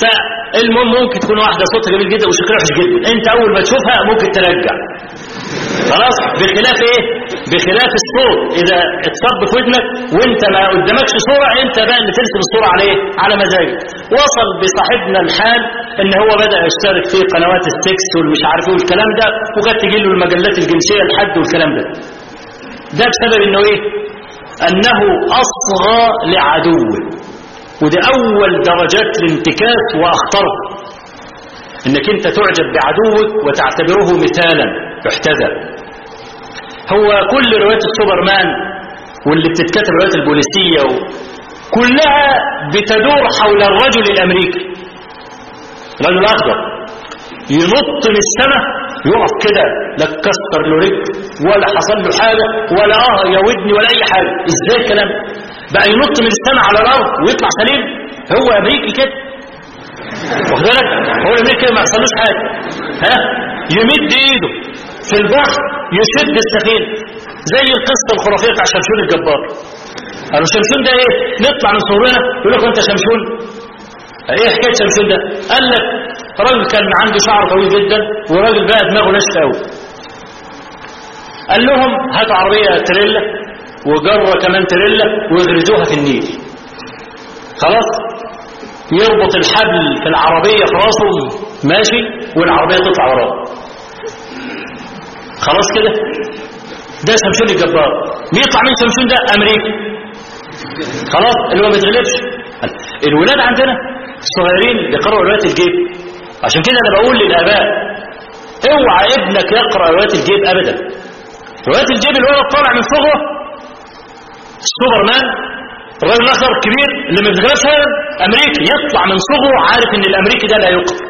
فالمهم ممكن تكون واحدة صوتها جميل جدا وشكلها وحش جدا انت اول ما تشوفها ممكن ترجع خلاص بخلاف ايه بخلاف الصوت اذا اتصب في ودنك وانت ما قدامكش صورة انت بقى اللي ترسم الصورة على ايه على مزاجك وصل بصاحبنا الحال ان هو بدأ يشترك في قنوات السكس والمش عارف ايه والكلام ده وكانت تجي له المجلات الجنسية لحد والكلام ده ده بسبب انه ايه انه اصغى لعدوه وده اول درجات الانتكاس واخطره انك انت تعجب بعدوك وتعتبره مثالا يحتذى هو كل روايات السوبرمان واللي بتتكتب روايات البوليسية و... كلها بتدور حول الرجل الامريكي رجل اخضر ينط من السماء يقف كده لا اتكسر له رجل ولا حصل له حاجة ولا اه يا ودني ولا اي حاجة ازاي الكلام بقى ينط من السماء على الارض ويطلع سليم هو امريكي كده واخد بالك هو الامريكي ما يحصلوش حاجة ها يمد ايده في البحر يشد السفينة زي القصة الخرافية بتاع شمشون الجبار قالوا شمشون ده ايه نطلع من صورنا يقول لك انت شمشون ايه حكايه شمشون ده قال لك راجل كان عنده شعر طويل جدا وراجل بقى دماغه ناشفه قوي قال لهم هاتوا عربيه تريلا وجره كمان تريلا ويغرزوها في النيل خلاص يربط الحبل في العربيه في راسه ماشي والعربيه تطلع وراه خلاص كده ده شمشون الجبار بيطلع من شمشون ده امريكي خلاص اللي هو ما بيتغلبش الولاد عندنا الصغيرين بيقرأوا روايات الجيب عشان كده انا بقول للاباء اوعى ابنك يقرأ روايات الجيب ابدا روايات الجيب الولد طالع من صغره السوبرمان الراجل الاخضر الكبير اللي ما بيتغلبش امريكي يطلع من صغره عارف ان الامريكي ده لا يقرأ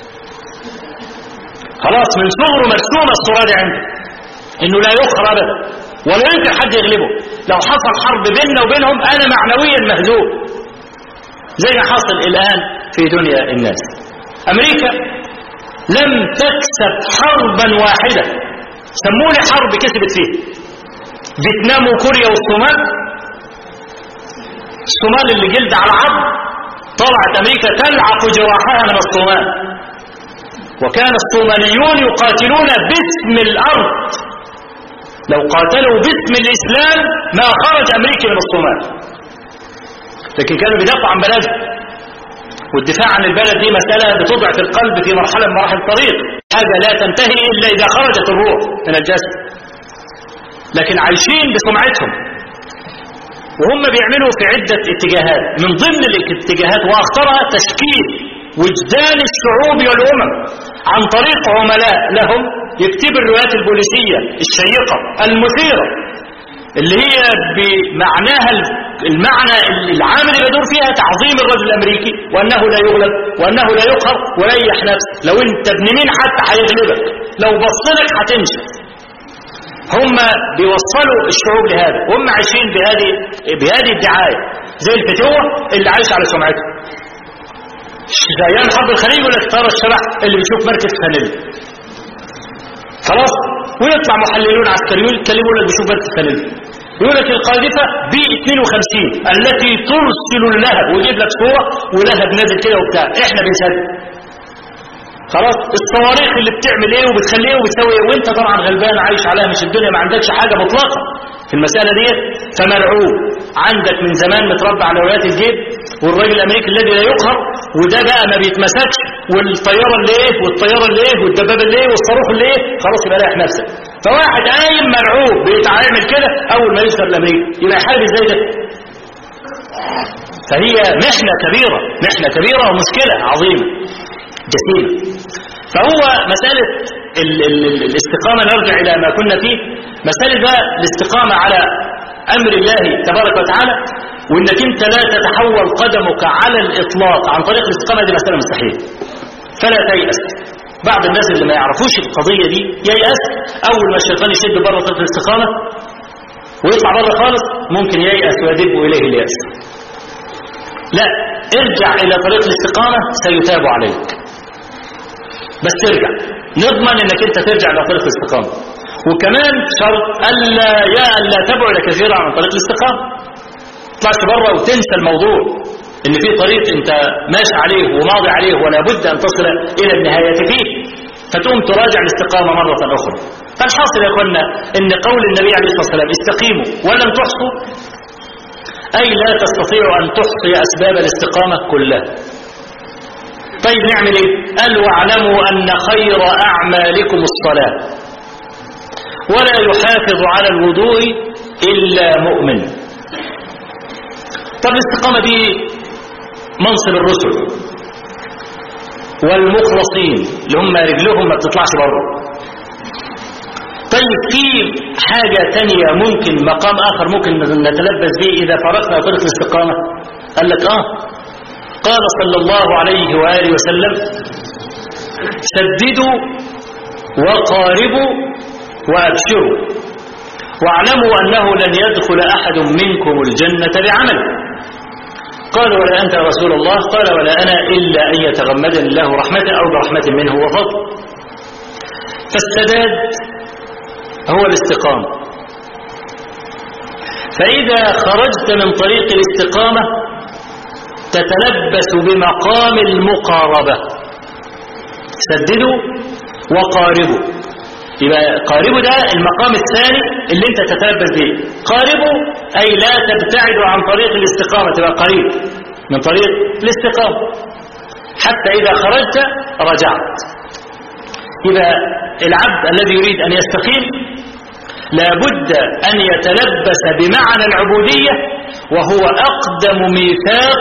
خلاص من صغره مرسومه الصوره دي عنده انه لا يقهر ابدا ولا يمكن حد يغلبه لو حصل حرب بيننا وبينهم انا معنويا مهزوم زي ما حصل الان في دنيا الناس امريكا لم تكسب حربا واحده سموا لي حرب كسبت فيه فيتنام وكوريا والصومال الصومال اللي جلد على عظم طلعت امريكا تلعق جراحها من الصومال وكان الصوماليون يقاتلون باسم الارض لو قاتلوا باسم الاسلام ما خرج امريكا من الصومال لكن كانوا بيدافعوا عن بلدهم والدفاع عن البلد دي مسألة بتضعف القلب في مرحلة من مراحل الطريق حاجة لا تنتهي إلا إذا خرجت الروح من الجسد لكن عايشين بسمعتهم وهم بيعملوا في عدة اتجاهات من ضمن الاتجاهات وأخطرها تشكيل وجدان الشعوب والأمم عن طريق عملاء لهم يكتب الروايات البوليسية الشيقة المثيرة اللي هي بمعناها المعنى العام اللي بيدور فيها تعظيم الرجل الامريكي وانه لا يغلب وانه لا يقهر ولا يحنف لو انت ابن مين حتى هيغلبك لو بصلك هتمشي هم بيوصلوا الشعوب لهذا وهم عايشين بهذه بهذه الدعايه زي الفتوه اللي عايش على سمعته ايام حرب الخليج يقول لك ترى الشبح اللي بيشوف مركز فانيلا خلاص ويطلع محللون عسكريون يتكلموا لك بيشوف مركز فانيلا يقول لك القاذفة بي 52 التي ترسل اللهب ويجيب لك صورة ولهب نازل كده وبتاع احنا بنصدق خلاص الصواريخ اللي بتعمل ايه وبتخلي ايه وبتسوي ايه وانت طبعا غلبان عايش عليها مش الدنيا ما عندكش حاجة مطلقة في المسألة دي فمرعوب عندك من زمان متربى على روايات الجيب والراجل الامريكي الذي لا يقهر وده بقى ما بيتمسكش والطيارة اللي ايه والطيارة اللي ايه والدبابة اللي ايه والصاروخ اللي ايه خلاص يبقى رايح نفسك فواحد قايم مرعوب بيتعامل كده اول ما يوصل الامريكي يبقى يحارب ازاي ده فهي محنة كبيرة محنة كبيرة ومشكلة عظيمة جسيمة فهو مسألة ال ال ال الاستقامة نرجع إلى ما كنا فيه مسألة بقى الاستقامة على أمر الله تبارك وتعالى وإنك أنت لا تتحول قدمك على الإطلاق عن طريق الاستقامة دي مسألة مستحيلة فلا تيأس بعض الناس اللي ما يعرفوش القضية دي ييأس أول ما الشيطان يشد بره طريق الاستقامة ويطلع بره خالص ممكن ييأس ويدب إليه اليأس لا ارجع إلى طريق الاستقامة سيتاب عليك بس ترجع نضمن انك انت ترجع الى طريق الاستقامه وكمان شرط الا يا الا تبعد كثيرا عن طريق الاستقامه تطلعش بره وتنسى الموضوع ان في طريق انت ماشي عليه وماضي عليه ولا بد ان تصل الى النهايه فيه فتقوم تراجع الاستقامه مره اخرى فالحاصل يا اخوانا ان قول النبي عليه الصلاه والسلام استقيموا ولن تحصوا اي لا تستطيعوا ان تحصي اسباب الاستقامه كلها طيب نعمل ايه قال واعلموا ان خير اعمالكم الصلاه ولا يحافظ على الوضوء الا مؤمن طب الاستقامه دي منصب الرسل والمخلصين اللي هم رجلهم ما بتطلعش بره طيب في حاجة تانية ممكن مقام آخر ممكن نتلبس به إذا فرقنا طريق الاستقامة قال لك آه قال صلى الله عليه وآله وسلم سددوا وقاربوا وأبشروا واعلموا أنه لن يدخل أحد منكم الجنة بعمل قال ولا أنت يا رسول الله قال ولا أنا إلا أن يتغمدني الله رحمة أو برحمة منه وفضل فالسداد هو الاستقامة فإذا خرجت من طريق الاستقامة تتلبس بمقام المقاربة سددوا وقاربوا يبقى قاربوا ده المقام الثاني اللي انت تتلبس به قاربوا أي لا تبتعدوا عن طريق الاستقامة تبقى قريب من طريق الاستقامة حتى إذا خرجت رجعت يبقى العبد الذي يريد أن يستقيم لابد أن يتلبس بمعنى العبودية وهو أقدم ميثاق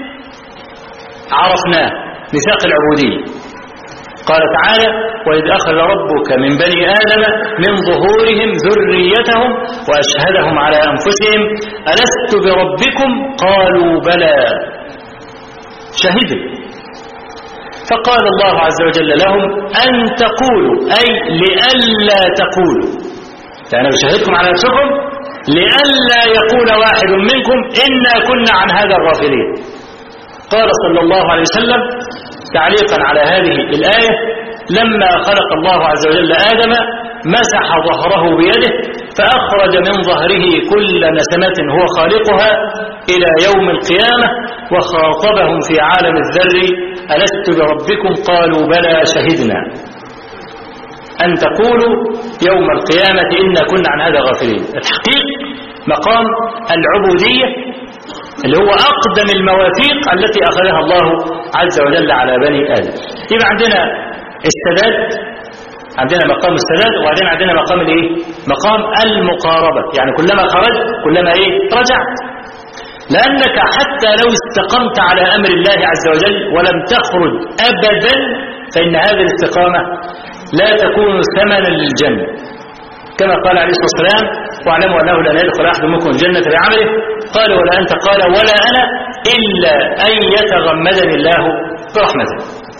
عرفناه ميثاق العبودية قال تعالى وإذ أخذ ربك من بني آدم من ظهورهم ذريتهم وأشهدهم على أنفسهم ألست بربكم قالوا بلى شهدوا فقال الله عز وجل لهم أن تقولوا أي لئلا تقولوا فأنا بشهدكم على نفسكم لئلا يقول واحد منكم إنا كنا عن هذا الغافلين قال صلى الله عليه وسلم تعليقا على هذه الآية لما خلق الله عز وجل آدم مسح ظهره بيده فأخرج من ظهره كل نسمة هو خالقها إلى يوم القيامة وخاطبهم في عالم الذر ألست بربكم قالوا بلى شهدنا أن تقولوا يوم القيامة إنا كنا عن هذا غافلين التحقيق مقام العبودية اللي هو أقدم المواثيق التي أخذها الله عز وجل على بني آدم يبقى عندنا السداد عندنا مقام السداد وبعدين عندنا مقام الايه مقام المقاربة يعني كلما خرجت كلما ايه رجعت لأنك حتى لو استقمت على أمر الله عز وجل ولم تخرج أبدا فإن هذه الاستقامة لا تكون ثمنا للجنة كما قال عليه الصلاة والسلام واعلموا أنه لن يدخل أحد منكم الجنة بعمله قال ولا أنت قال ولا أنا إلا أن يتغمدني الله برحمته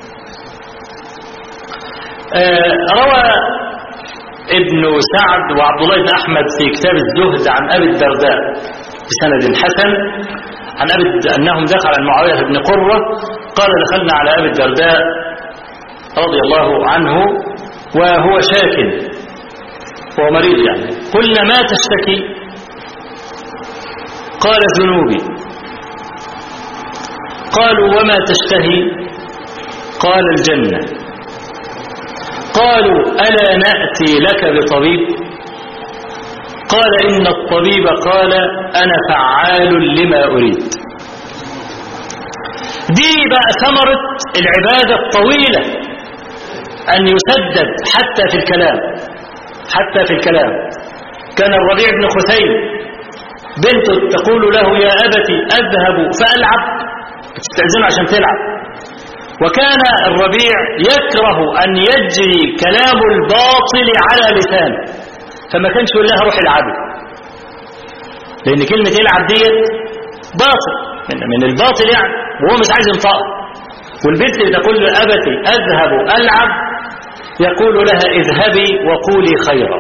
آه روى ابن سعد وعبد الله بن أحمد في كتاب الزهد عن أبي الدرداء بسند حسن عن أبي أنهم دخل عن معاوية بن قرة قال دخلنا على أبي الدرداء رضي الله عنه وهو شاك وهو مريض يعني قلنا ما تشتكي قال ذنوبي قالوا وما تشتهي قال الجنة قالوا ألا نأتي لك بطبيب قال إن الطبيب قال أنا فعال لما أريد دي بقى ثمرة العبادة الطويلة أن يسدد حتى في الكلام حتى في الكلام كان الربيع بن خثيم بنته تقول له يا أبتي أذهب فألعب تستأذنه عشان تلعب وكان الربيع يكره أن يجري كلام الباطل على لسانه فما كانش يقول لها روح العبي لأن كلمة العب ديت باطل من, من الباطل يعني وهو مش عايز ينطقها والبنت اللي تقول له أبتي أذهب ألعب يقول لها اذهبي وقولي خيرا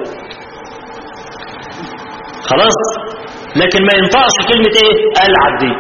خلاص لكن ما ينطقش كلمة ايه ألعب دي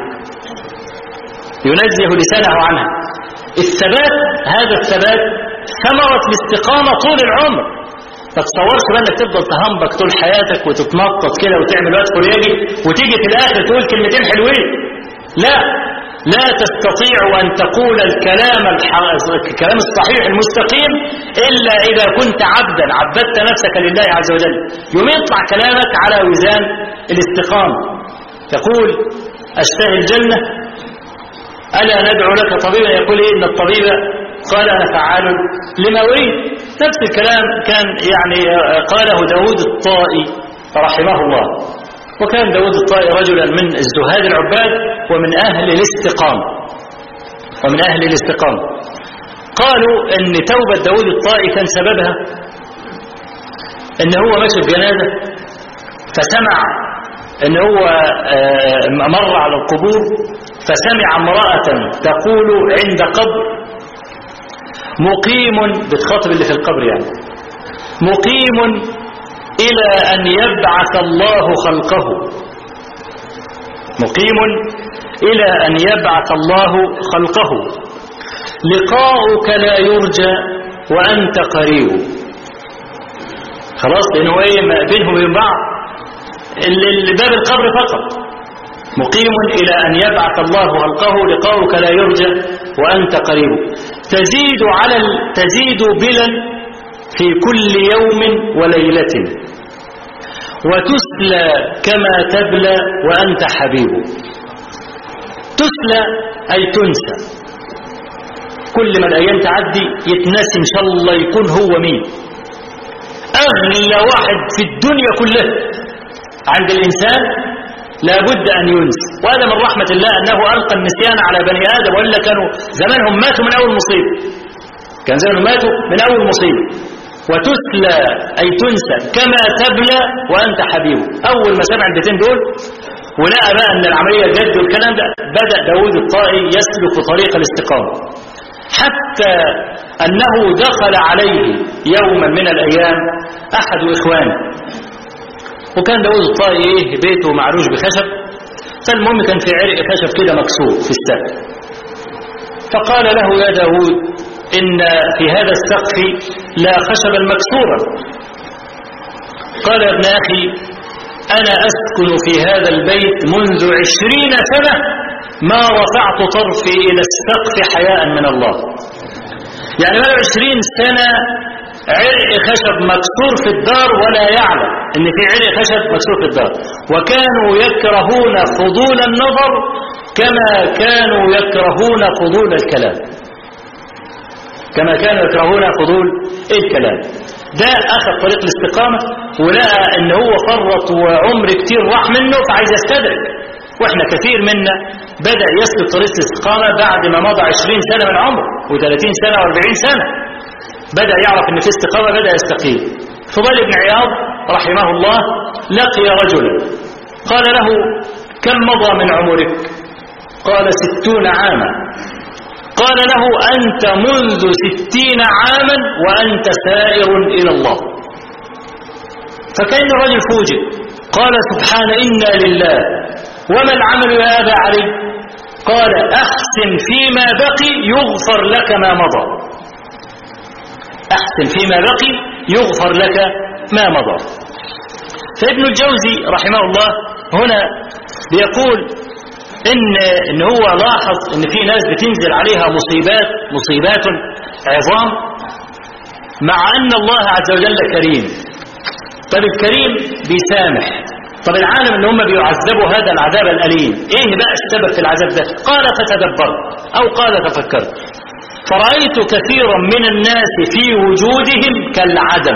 ينزه لسانه عنها الثبات هذا الثبات ثمرة الاستقامة طول العمر ما تصورش بقى انك تفضل تهمبك طول حياتك وتتنطط كده وتعمل وقت كورياجي وتيجي في الاخر تقول كلمتين حلوين لا لا تستطيع أن تقول الكلام الكلام الصحيح المستقيم إلا إذا كنت عبدا عبدت نفسك لله عز وجل يوم يطلع كلامك على وزان الاستقامة تقول أشتهي الجنة ألا ندعو لك طبيبا يقول إيه إن الطبيب قال أنا فعال لما أريد نفس الكلام كان يعني قاله داود الطائي رحمه الله وكان داود الطائي رجلا من الزهاد العباد ومن أهل الاستقامة ومن أهل الاستقامة قالوا أن توبة داود الطائي كان سببها أن هو ماشي بجنازة فسمع أن هو مر على القبور فسمع امرأة تقول عند قبر مقيم بتخاطب اللي في القبر يعني مقيم إلى أن يبعث الله خلقه مقيم إلى أن يبعث الله خلقه لقاؤك لا يرجى وأنت قريب خلاص لأنه إيه بينهم وبين بعض باب القبر فقط مقيم إلى أن يبعث الله خلقه لقاؤك لا يرجى وأنت قريب تزيد على ال... تزيد بلا في كل يوم وليلة وتسلى كما تبلى وأنت حبيب تسلى أي تنسى كل ما الأيام تعدي يتنسي إن شاء الله يكون هو مين أغلى واحد في الدنيا كلها عند الإنسان لابد أن ينسى وهذا من رحمة الله أنه ألقى النسيان على بني آدم وإلا كانوا زمانهم ماتوا من أول مصيبة كان زمانهم ماتوا من أول مصيبة وتسلى أي تنسى كما تبلى وأنت حبيب أول ما سمع البيتين دول ولقى بقى أن العملية جد والكلام ده بدأ داود الطائي يسلك طريق الاستقامة حتى أنه دخل عليه يوما من الأيام أحد إخوانه وكان داود الطائي إيه بيته معروش بخشب فالمهم كان في عرق خشب كده مكسور في السقف فقال له يا داود إن في هذا السقف لا خشبا مكسورا قال يا ابن أخي أنا أسكن في هذا البيت منذ عشرين سنة ما رفعت طرفي إلى السقف حياء من الله يعني ما عشرين سنة عرق خشب مكسور في الدار ولا يعلم ان في عرق خشب مكسور في الدار وكانوا يكرهون فضول النظر كما كانوا يكرهون فضول الكلام كما كانوا يكرهون فضول الكلام ده اخذ طريق الاستقامة ولقى ان هو فرط وعمر كتير راح منه فعايز يستدرك واحنا كثير منا بدأ يسلك طريق الاستقامة بعد ما مضى 20 سنة من عمره و30 سنة و40 سنة بدأ يعرف ان في استقامة بدأ يستقيم فضيل بن عياض رحمه الله لقي رجلا قال له كم مضى من عمرك قال ستون عاما قال له أنت منذ ستين عاما وأنت سائر إلى الله فكان الرجل فوجئ قال سبحان إنا لله وما العمل يا أبا علي قال أحسن فيما بقي يغفر لك ما مضى أحسن فيما بقي يغفر لك ما مضى فابن الجوزي رحمه الله هنا بيقول إن, إن هو لاحظ إن في ناس بتنزل عليها مصيبات مصيبات عظام مع أن الله عز وجل كريم طب الكريم بيسامح طب العالم ان هم بيعذبوا هذا العذاب الأليم ايه بقى السبب في العذاب ده قال فتدبرت او قال تفكرت فرأيت كثيرا من الناس في وجودهم كالعدم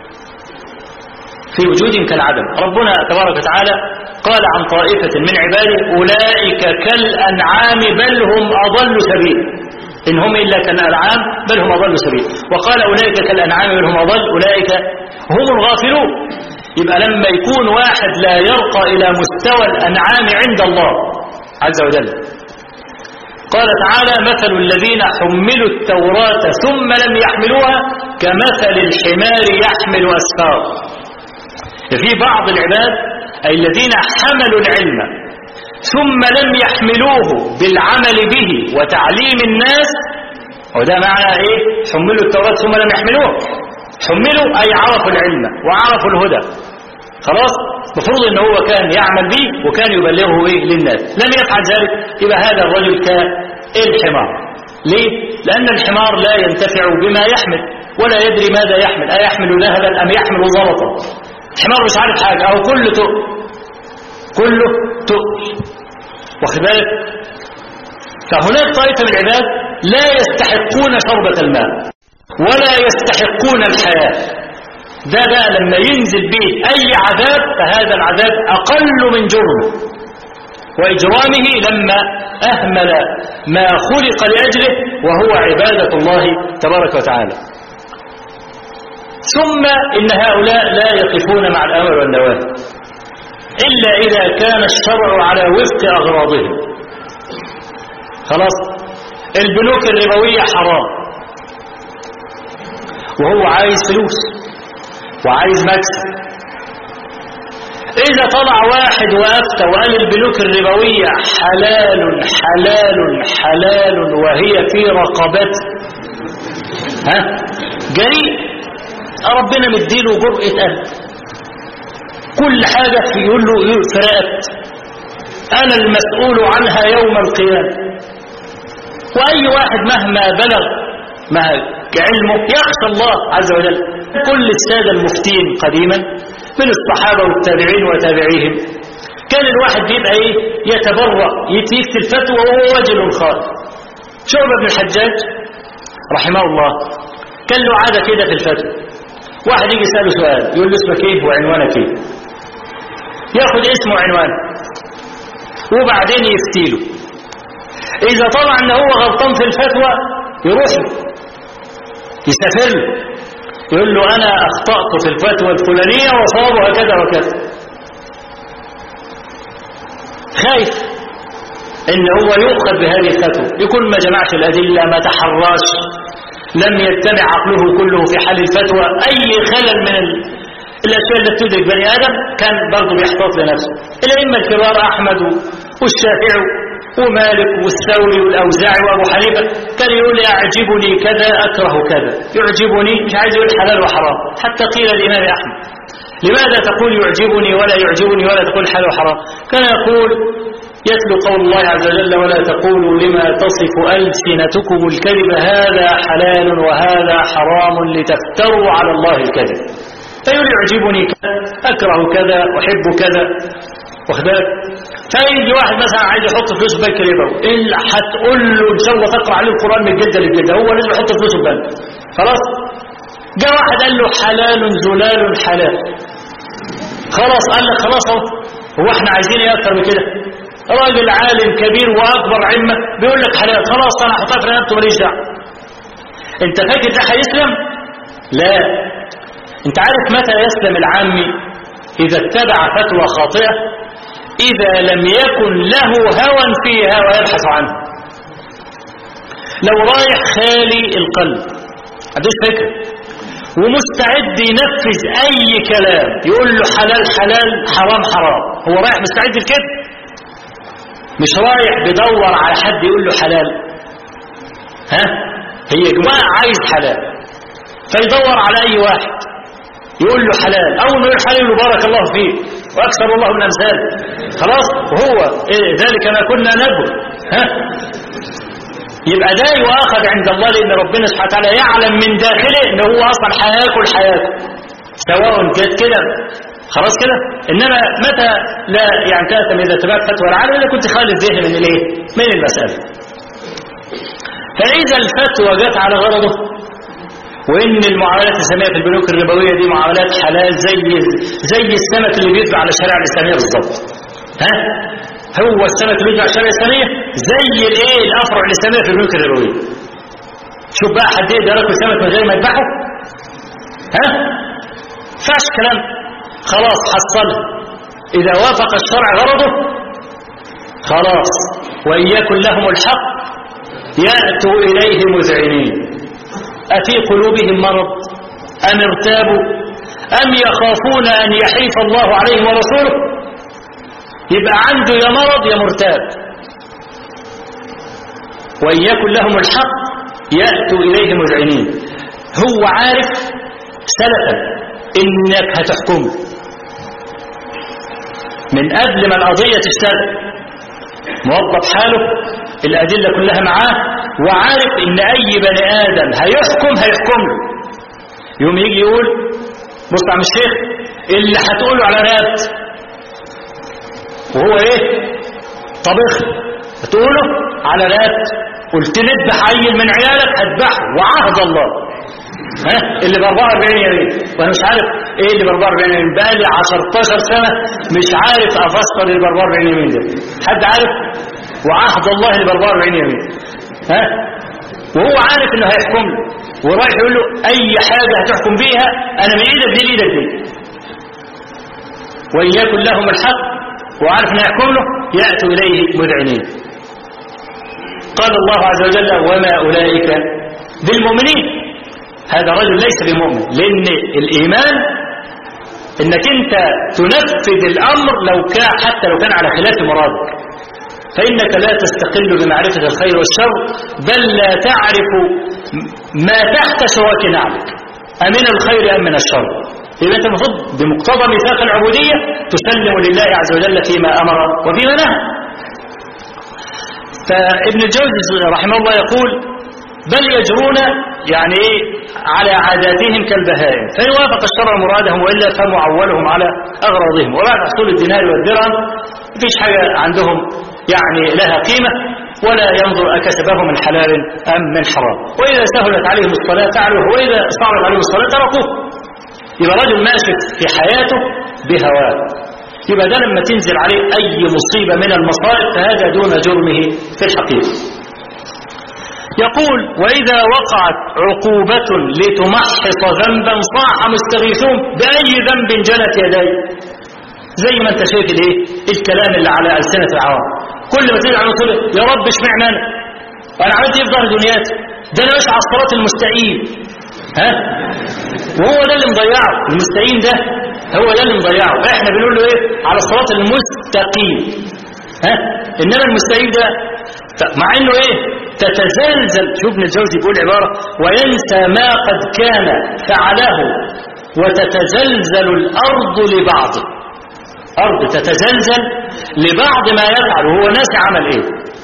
في وجودهم كالعدم ربنا تبارك وتعالى قال عن طائفة من عباده أولئك كالأنعام بل هم أضل سبيل إن هم إلا كالأنعام بل هم أضل سبيل وقال أولئك كالأنعام بل هم أضل أولئك هم الغافلون يبقى لما يكون واحد لا يرقى إلى مستوى الأنعام عند الله عز وجل قال تعالى مثل الذين حملوا التوراة ثم لم يحملوها كمثل الحمار يحمل أسفار في بعض العباد أي الذين حملوا العلم ثم لم يحملوه بالعمل به وتعليم الناس وده معنى ايه حملوا التوراة ثم لم يحملوه حملوا أي عرفوا العلم وعرفوا الهدى خلاص مفروض ان هو كان يعمل به وكان يبلغه ايه للناس لم يعمل به وكان يبلغه ايه للناس لم يفعل ذلك يبقى هذا الرجل كالحمار ليه لان الحمار لا ينتفع بما يحمل ولا يدري ماذا يحمل ايحمل ذهبا ام يحمل زلطا الحمار مش عارف حاجه او كله تقل كله تقل واخد بالك فهناك طائفه من العباد لا يستحقون شربة الماء ولا يستحقون الحياة ده بقى لما ينزل به أي عذاب فهذا العذاب أقل من جرمه وإجرامه لما أهمل ما خلق لأجله وهو عبادة الله تبارك وتعالى ثم إن هؤلاء لا يقفون مع الأمر والنواهي إلا إذا كان الشرع على وفق أغراضهم خلاص البنوك الربوية حرام وهو عايز فلوس وعايز مكسب إذا طلع واحد وأفتى وقال البنوك الربوية حلال حلال حلال وهي في رقبته ها جريء ربنا مديله جرأة قلب كل حاجة يقول له فرقت أنا المسؤول عنها يوم القيامة وأي واحد مهما بلغ ما علمه يخشى الله عز وجل كل السادة المفتين قديما من الصحابة والتابعين وتابعيهم كان الواحد بيبقى ايه يتبرأ يكتب الفتوى وهو رجل خالد شعبة بن الحجاج رحمه الله كان له عادة كده في الفتوى واحد يجي يسأله سؤال يقول له اسمك ايه وعنوانك ايه ياخد اسمه وعنوانه وبعدين يفتيله اذا طلع ان هو غلطان في الفتوى يروح له يسافر له يقول له أنا أخطأت في الفتوى الفلانية وصابها كذا وكذا خايف إن هو يؤخذ بهذه الفتوى يكون ما جمعش الأدلة ما تحراش لم يتبع عقله كله في حل الفتوى أي خلل من الأشياء التي تدرك بني آدم كان برضه بيحتاط لنفسه الأئمة الكبار أحمد والشافعي ومالك والثوري والأوزاعي وأبو حنيفة كان يقول يعجبني كذا أكره كذا يعجبني مش عايز يقول حلال وحرام حتى قيل الإمام أحمد لماذا تقول يعجبني ولا يعجبني ولا تقول حلال وحرام كان يقول يتلو قول الله عز وجل ولا تقولوا لما تصف ألسنتكم الكذب هذا حلال وهذا حرام لتفتروا على الله الكذب فيقول يعجبني كذا أكره كذا أحب كذا واخد بالك فيجي واحد مثلا عايز يحط فلوسه في بنك ربوي ايه هتقول له ان شاء الله تقرا عليه القران من جده لجده هو لازم يحط فلوسه في بنك خلاص جاء واحد قال له حلال زلال حلال خلاص قال لك خلاص اهو هو احنا عايزين ايه اكتر من كده راجل عالم كبير واكبر علمه بيقول لك حلال خلاص انا هحطها في رقبته ماليش دعوه انت فاكر ده هيسلم لا انت عارف متى يسلم العامي اذا اتبع فتوى خاطئه إذا لم يكن له هوى فيها ويبحث عنه لو رايح خالي القلب عندوش فكرة ومستعد ينفذ أي كلام يقول له حلال حلال حرام حرام هو رايح مستعد لكده مش رايح بدور على حد يقول له حلال ها هي جماعة عايز حلال فيدور على أي واحد يقول له حلال أول ما يقول حلال يقول بارك الله فيه وأكثر الله من أمثال خلاص وهو إيه ذلك ما كنا نبغي ها يبقى ده يؤاخذ عند الله لأن ربنا سبحانه وتعالى يعلم من داخله إن هو أصلا هياكل حياته سواء كانت كده خلاص كده إنما متى لا يعني تأتم إذا تبعت فتوى العالم إذا كنت خالد ذهن من الإيه من المسألة فإذا الفتوى جت على غرضه وإن المعاملات الإسلامية في البنوك الربوية دي معاملات حلال زي زي السمك اللي بيدفع على الشريعة الإسلامية بالظبط ها هو السمك اللي بيدفع على الشريعة الإسلامية زي الايه الأفرع الإسلامية في البنوك الربوية شوف بقى حد يقدر ياكل سمك من غير ما يذبحه ها فاش كلام خلاص حصلها إذا وافق الشرع غرضه خلاص وإن يكن لهم الحق يأتوا إليه مذعنين أفي قلوبهم مرض أم ارتابوا أم يخافون أن يحيف الله عليهم ورسوله يبقى عنده يا مرض يا مرتاب وإن يكن لهم الحق يأتوا إليه مذعنين هو عارف سلفا إنك هتحكم من قبل ما القضية تشتغل موظف حاله الأدلة كلها معاه وعارف إن أي بني آدم هيحكم هيحكم له يوم يجي يقول بص يا عم الشيخ اللي هتقوله على رقبتي وهو ايه طبخ هتقوله على رقبتي قلت لي اذبح عيل من عيالك هذبحه وعهد الله ها اللي ب 44 يمين وانا مش عارف ايه اللي ب 44 يمين بقالي 10 سنه مش عارف افسر اللي ب 44 يمين ده حد عارف وعهد الله اللي ب 44 يمين ها وهو عارف انه هيحكم له ورايح يقول له اي حاجه هتحكم بيها انا من ايدك دي لايدك دي وان يكن لهم الحق وعارف انه يحكم له ياتوا اليه مذعنين قال الله عز وجل وما اولئك بالمؤمنين هذا رجل ليس بمؤمن لان الايمان انك انت تنفذ الامر لو كان حتى لو كان على خلاف مرادك فإنك لا تستقل بمعرفة الخير والشر بل لا تعرف ما تحت شواك نعلك أمن الخير أم من الشر إذا أنت المفروض بمقتضى ميثاق العبودية تسلم لله عز وجل فيما أمر وفيما نهى فابن الجوزي رحمه الله يقول بل يجرون يعني ايه على عاداتهم كالبهائم فإن وافق الشرع مرادهم وإلا فمعولهم على أغراضهم وبعد حصول الدينار والدرهم مفيش حاجة عندهم يعني لها قيمة ولا ينظر أكسبه من حلال أم من حرام وإذا سهلت عليهم الصلاة فعلوه وإذا صعبت عليهم الصلاة تركوه يبقى رجل ماشي في حياته بهواه يبقى ده لما تنزل عليه أي مصيبة من المصائب فهذا دون جرمه في الحقيقة يقول وإذا وقعت عقوبة لتمحص ذنبا صاح مستغيثون بأي ذنب جنت يديه زي ما انت شايف الايه الكلام اللي على ألسنة العوام كل ما تيجي على تقول يا رب اشمعنى انا وانا عملت ايه في ظهر دنياتي ده انا ماشي على الصراط المستقيم ها وهو ده اللي مضيعه المستقيم ده هو ده اللي مضيعه احنا بنقول له ايه على الصراط المستقيم ها انما المستقيم ده مع انه ايه تتزلزل شوف ابن الجوزي بيقول عبارة وينسى ما قد كان فعله وتتزلزل الأرض لبعضه أرض تتزلزل لبعض ما يفعل وهو ناسي عمل ايه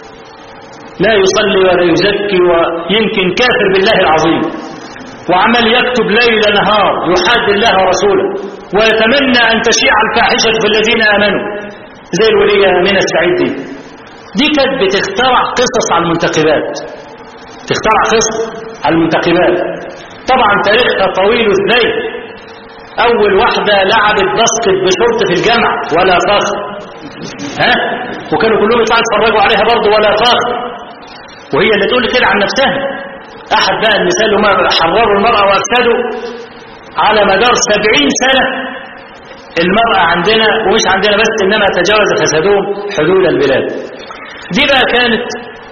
لا يصلي ولا يزكي ويمكن كافر بالله العظيم وعمل يكتب ليل نهار يحاد الله ورسوله ويتمنى أن تشيع الفاحشة في الذين آمنوا زي الولية من السعيد دي دي كانت بتخترع قصص على المنتخبات تخترع قصص على المنتخبات طبعا تاريخها طويل ازاي اول واحدة لعبت باسكت بشرط في الجامعة ولا فخر ها وكانوا كلهم يطلعوا يتفرجوا عليها برضه ولا فخر وهي اللي تقول كده عن نفسها احد بقى المثال هم حرروا المرأة وافسدوا على مدار سبعين سنة المرأة عندنا ومش عندنا بس انما تجاوز فسادهم حدود البلاد دي بقى كانت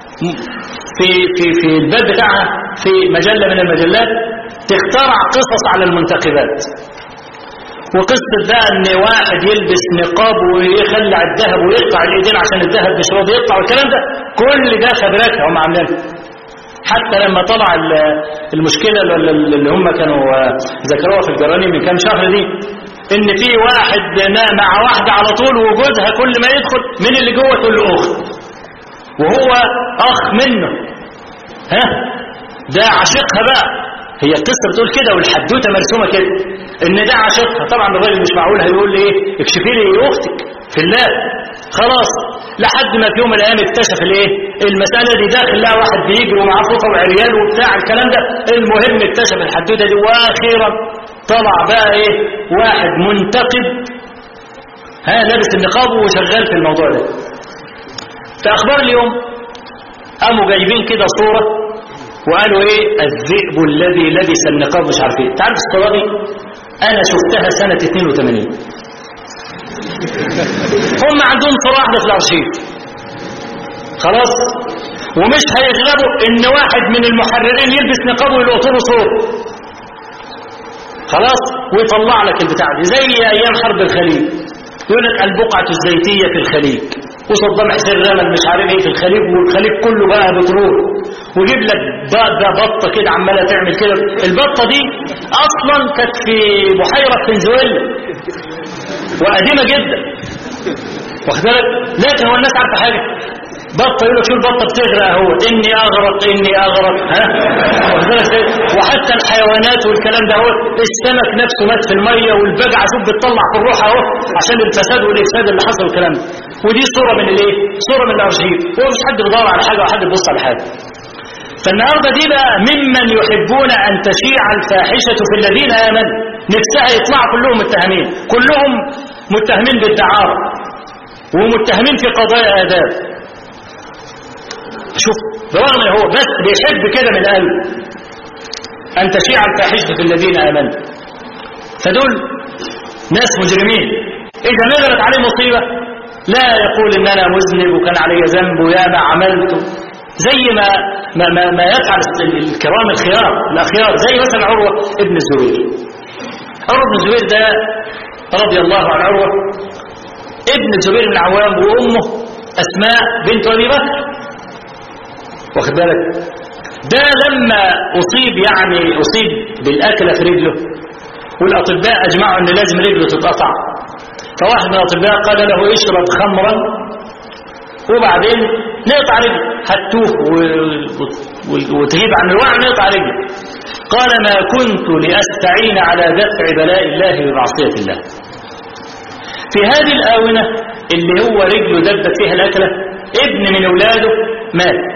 في في في الباب بتاعها في مجلة من المجلات تخترع قصص على المنتخبات وقصة بقى ان واحد يلبس نقاب ويخلع الذهب ويقطع الايدين عشان الذهب مش راضي يقطع والكلام ده كل ده خبراتها هم عاملينها حتى لما طلع المشكلة اللي هم كانوا ذكروها في الجراني من كام شهر دي ان في واحد مع واحدة على طول وجوزها كل ما يدخل من اللي جوه تقول له اخت وهو اخ منه ها ده عاشقها بقى هي القصة بتقول كده والحدوتة مرسومة كده ان ده عاشقها طبعا الراجل مش معقول هيقول لي ايه اكشفي لي اختك في الله خلاص لحد ما في يوم من الايام اكتشف الايه المسألة دي داخل لها واحد بيجري ومعاه فوطه وعريان وبتاع الكلام ده المهم اكتشف الحدوتة دي واخيرا طلع بقى ايه واحد منتقد ها لابس النقاب وشغال في الموضوع ده في اخبار اليوم قاموا جايبين كده صورة وقالوا ايه الذئب الذي لبس النقاب مش عارف ايه تعرف الصورة دي انا شفتها سنة 82 هم عندهم صورة واحدة في الارشيف خلاص ومش هيغلبوا ان واحد من المحررين يلبس نقاب ويلقطوا له صوره خلاص ويطلع لك البتاع دي زي ايام حرب الخليج يقول لك البقعة الزيتية في الخليج وصدام حسين رمل مش عارف ايه في الخليج والخليج كله بقى بترول ويجيب لك ده بطه كده عماله تعمل كده البطه دي اصلا كانت في بحيره فنزويلا وقديمه جدا واخد بالك لكن هو الناس عارفه حاجه بطه يقول لك شو البطه بتغرق اهو اني اغرق اني اغرق ها واخد بالك إزاي؟ وحتى الحيوانات والكلام ده هو السمك نفسه مات في الميه والبجعه شوف بتطلع في الروح اهو عشان الفساد والافساد اللي حصل والكلام ده ودي صوره من الايه؟ صوره من الارشيف هو مش حد بيدور على حاجه وحد بيبص على حاجه فالنهارده دي بقى ممن يحبون ان تشيع الفاحشه في الذين امنوا نفسها يطلعوا كلهم متهمين كلهم متهمين بالدعاره ومتهمين في قضايا آداب شوف برغم ان هو بس بيحب كده من قلبه أن تشيع الفاحشة في الذين آمنوا فدول ناس مجرمين إذا نزلت عليه مصيبة لا يقول إن أنا مذنب وكان علي ذنب ويا ما عملت زي ما ما, ما, ما يفعل الكرام الخيار الأخيار زي مثلا عروة ابن الزبير عروة ابن الزبير ده رضي الله عن عروة ابن الزبير بن عوام وامه اسماء بنت ابي بكر واخد بالك ده لما اصيب يعني اصيب بالاكله في رجله والاطباء اجمعوا ان لازم رجله تتقطع فواحد من الاطباء قال له اشرب خمرا وبعدين نقطع رجله هتوف وتغيب عن الوعي نقطع رجله قال ما كنت لاستعين على دفع بلاء الله بمعصيه الله في هذه الآونة اللي هو رجله دبت فيها الأكلة ابن من أولاده مات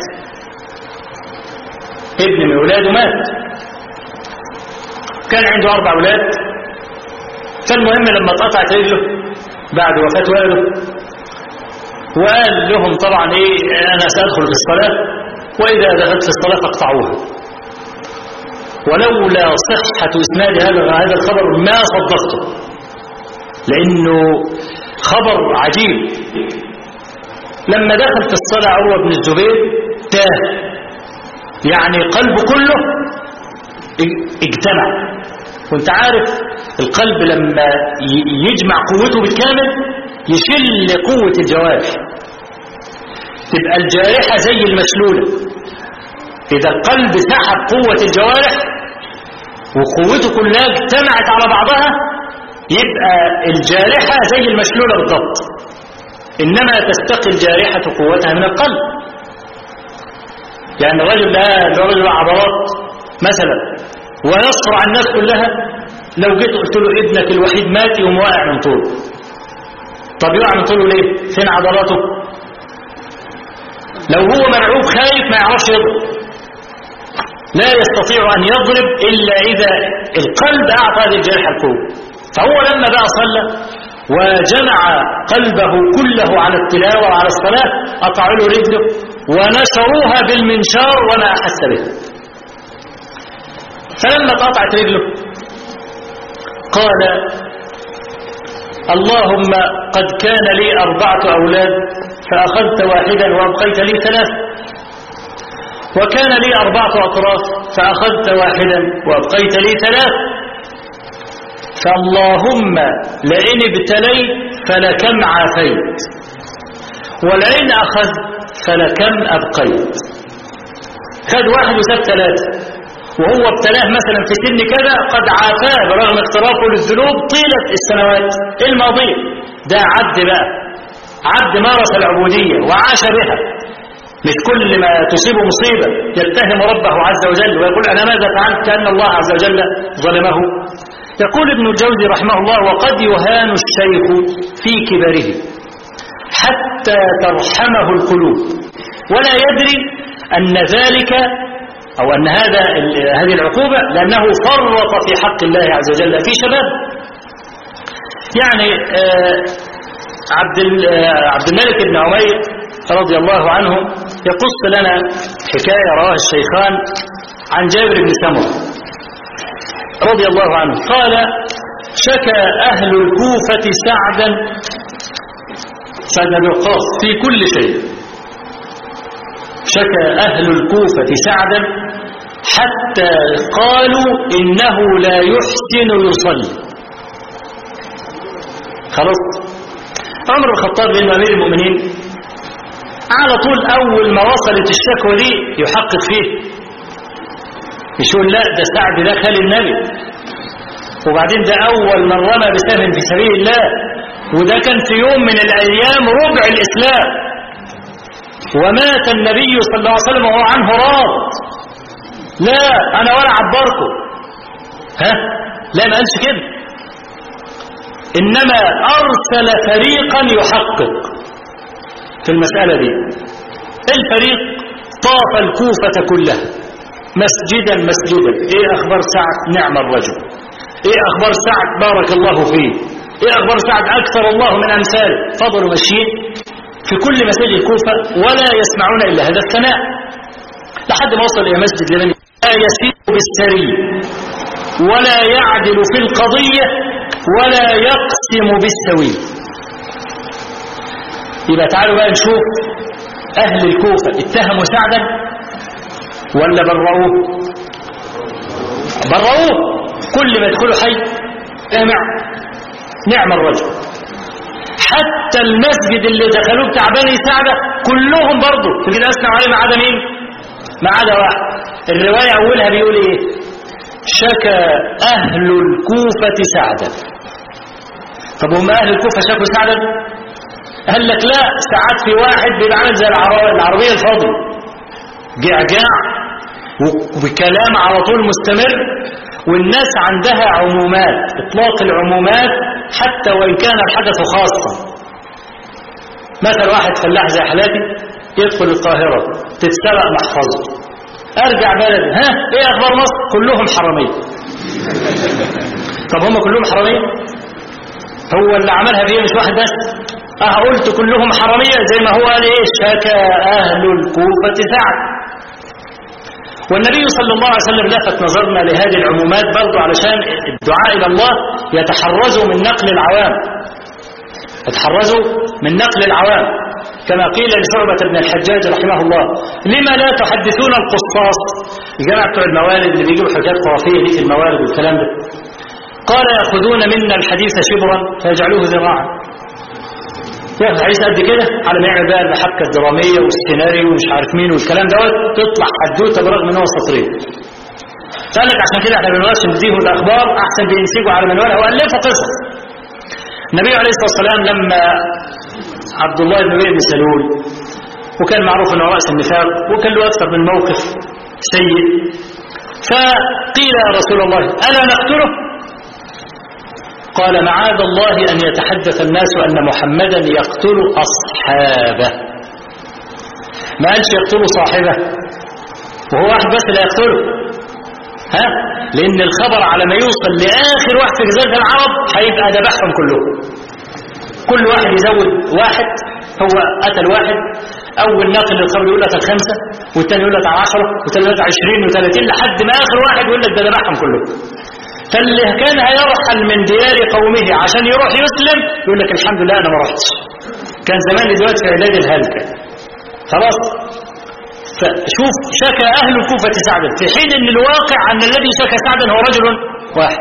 ابن من أولاده مات كان عنده أربع أولاد فالمهم لما اتقطعت رجله بعد وفاة والده وقال لهم طبعا ايه انا سأدخل في الصلاة واذا دخلت في الصلاة فاقطعوها ولولا صحة اسناد هذا هذا الخبر ما صدقته لانه خبر عجيب لما دخل في الصلاة عروة بن الزبير تاه يعني قلبه كله اجتمع وانت عارف القلب لما يجمع قوته بالكامل يشل قوة الجوارح تبقى الجارحة زي المشلولة إذا القلب سحب قوة الجوارح وقوته كلها اجتمعت على بعضها يبقى الجارحة زي المشلولة بالضبط إنما تستقي الجارحة قوتها من القلب يعني الرجل ده اللي هو رجل عضلات مثلا ويصرع الناس كلها لو جيت قلت له ابنك الوحيد مات يقوم واقع من طوله طب يقع من طوله ليه فين عضلاته لو هو مرعوب خايف ما يعرفش يضرب لا يستطيع أن يضرب إلا إذا القلب أعطى هذه الجارحة القوة فهو لما بقى صلى وجمع قلبه كله على التلاوة وعلى الصلاة قطعوا له رجله ونشروها بالمنشار وما أحس به فلما قطعت رجله قال اللهم قد كان لي أربعة أولاد فأخذت واحدا وأبقيت لي ثلاث وكان لي أربعة أطراف فأخذت واحدا وأبقيت لي ثلاث فاللهم لئن ابتليت فلكم عافيت ولئن أخذت فلكم أبقيت خد واحد وساب ثلاثة وهو ابتلاه مثلا في سن كذا قد عافاه برغم اقترافه للذنوب طيلة السنوات الماضية ده عبد بقى عبد مارس العبودية وعاش بها مش كل ما تصيبه مصيبة يتهم ربه عز وجل ويقول أنا ماذا فعلت كأن الله عز وجل ظلمه يقول ابن الجوزي رحمه الله وقد يهان الشيخ في كبره حتى ترحمه القلوب ولا يدري أن ذلك أو أن هذا هذه العقوبة لأنه فرط في حق الله عز وجل في شباب يعني عبد عبد الملك بن عمير رضي الله عنه يقص لنا حكاية رواه الشيخان عن جابر بن سمرة رضي الله عنه قال شكى أهل الكوفة سعدا سعد بن وقاص في كل شيء شكى أهل الكوفة سعدا حتى قالوا إنه لا يحسن يصلي خلاص عمر الخطاب لأنه أمير المؤمنين على طول أول ما وصلت الشكوى دي يحقق فيه مش يقول لا ده سعد ده خالي النبي وبعدين ده أول من رمى بسهم في سبيل الله وده كان في يوم من الأيام ربع الإسلام ومات النبي صلى الله عليه وسلم وهو عنه راض لا أنا ولا عبركم ها لا ما قالش كده إنما أرسل فريقا يحقق في المسألة دي الفريق طاف الكوفة كلها مسجدا مسجدا ايه اخبار سعد نعم الرجل ايه اخبار سعد بارك الله فيه ايه اخبار سعد اكثر الله من امثاله فضلوا ماشيين في كل مساجد الكوفة ولا يسمعون الا هذا الثناء لحد ما وصل الى مسجد لمن لا يسير بالسري ولا يعدل في القضية ولا يقسم بالسوي يبقى تعالوا بقى نشوف اهل الكوفة اتهموا سعدا ولا برؤوه برؤوه كل ما يدخلوا حي جامع نعم الرجل حتى المسجد اللي دخلوه بتاع بني سعدة كلهم برضه تجد أسمع عليه ما عدا مين ما عدا واحد الرواية أولها بيقول إيه شكى أهل الكوفة سعدا طب هم أهل الكوفة شكوا سعدا قال لك لا ساعات في واحد بيبقى عامل زي العربية الفاضي جعجاع وكلام على طول مستمر والناس عندها عمومات اطلاق العمومات حتى وان كان الحدث خاصا مثلا واحد فلاح زي حالاتي يدخل القاهرة تتسرق محفظته ارجع بلدي ها ايه اخبار مصر كلهم حرامية طب هم كلهم حرامية هو اللي عملها بيه مش واحد بس اه قلت كلهم حرامية زي ما هو قال ايه شكى اهل الكوفة سعد والنبي صلى الله عليه وسلم لفت نظرنا لهذه العمومات برضو علشان الدعاء إلى الله يتحرزوا من نقل العوام يتحرزوا من نقل العوام كما قيل لشعبة بن الحجاج رحمه الله لما لا تحدثون القصاص الجماعة بتوع الموالد اللي بيجيبوا حاجات خرافية دي في الموالد والكلام ده قال يأخذون منا الحديث شبرا فيجعلوه ذراعا ياخد حديث قد كده على ما يعمل بقى الحبكه الدراميه والسيناريو ومش عارف مين والكلام دوت تطلع حدوته برغم ان هو سطرين قال لك عشان كده احنا بنقولش نديهم الاخبار احسن بينسجوا على منوالها والفوا قصص النبي عليه الصلاه والسلام لما عبد الله بن ابي بن سلول وكان معروف انه راس النفاق وكان له اكثر من موقف سيء فقيل يا رسول الله الا نقتله قال معاذ الله أن يتحدث الناس أن محمدا يقتل أصحابه ما قالش يقتل صاحبه وهو واحد بس لا يقتله ها لأن الخبر على ما يوصل لآخر واحد في جزيرة العرب هيبقى ذبحهم كلهم كل واحد يزود واحد هو قتل واحد أول ناقل للخبر يقول لك الخمسة والثاني يقول لك على 10 والثاني يقول لك 20 و30 لحد ما آخر واحد يقول لك ده ذبحهم كلهم فاللي كان هيرحل من ديار قومه عشان يروح يسلم يقول لك الحمد لله انا ما رحتش كان زمان دلوقتي في علاج الهلكة خلاص فشوف شكى اهل الكوفة سعدا في حين ان الواقع ان الذي شكى سعدا هو رجل واحد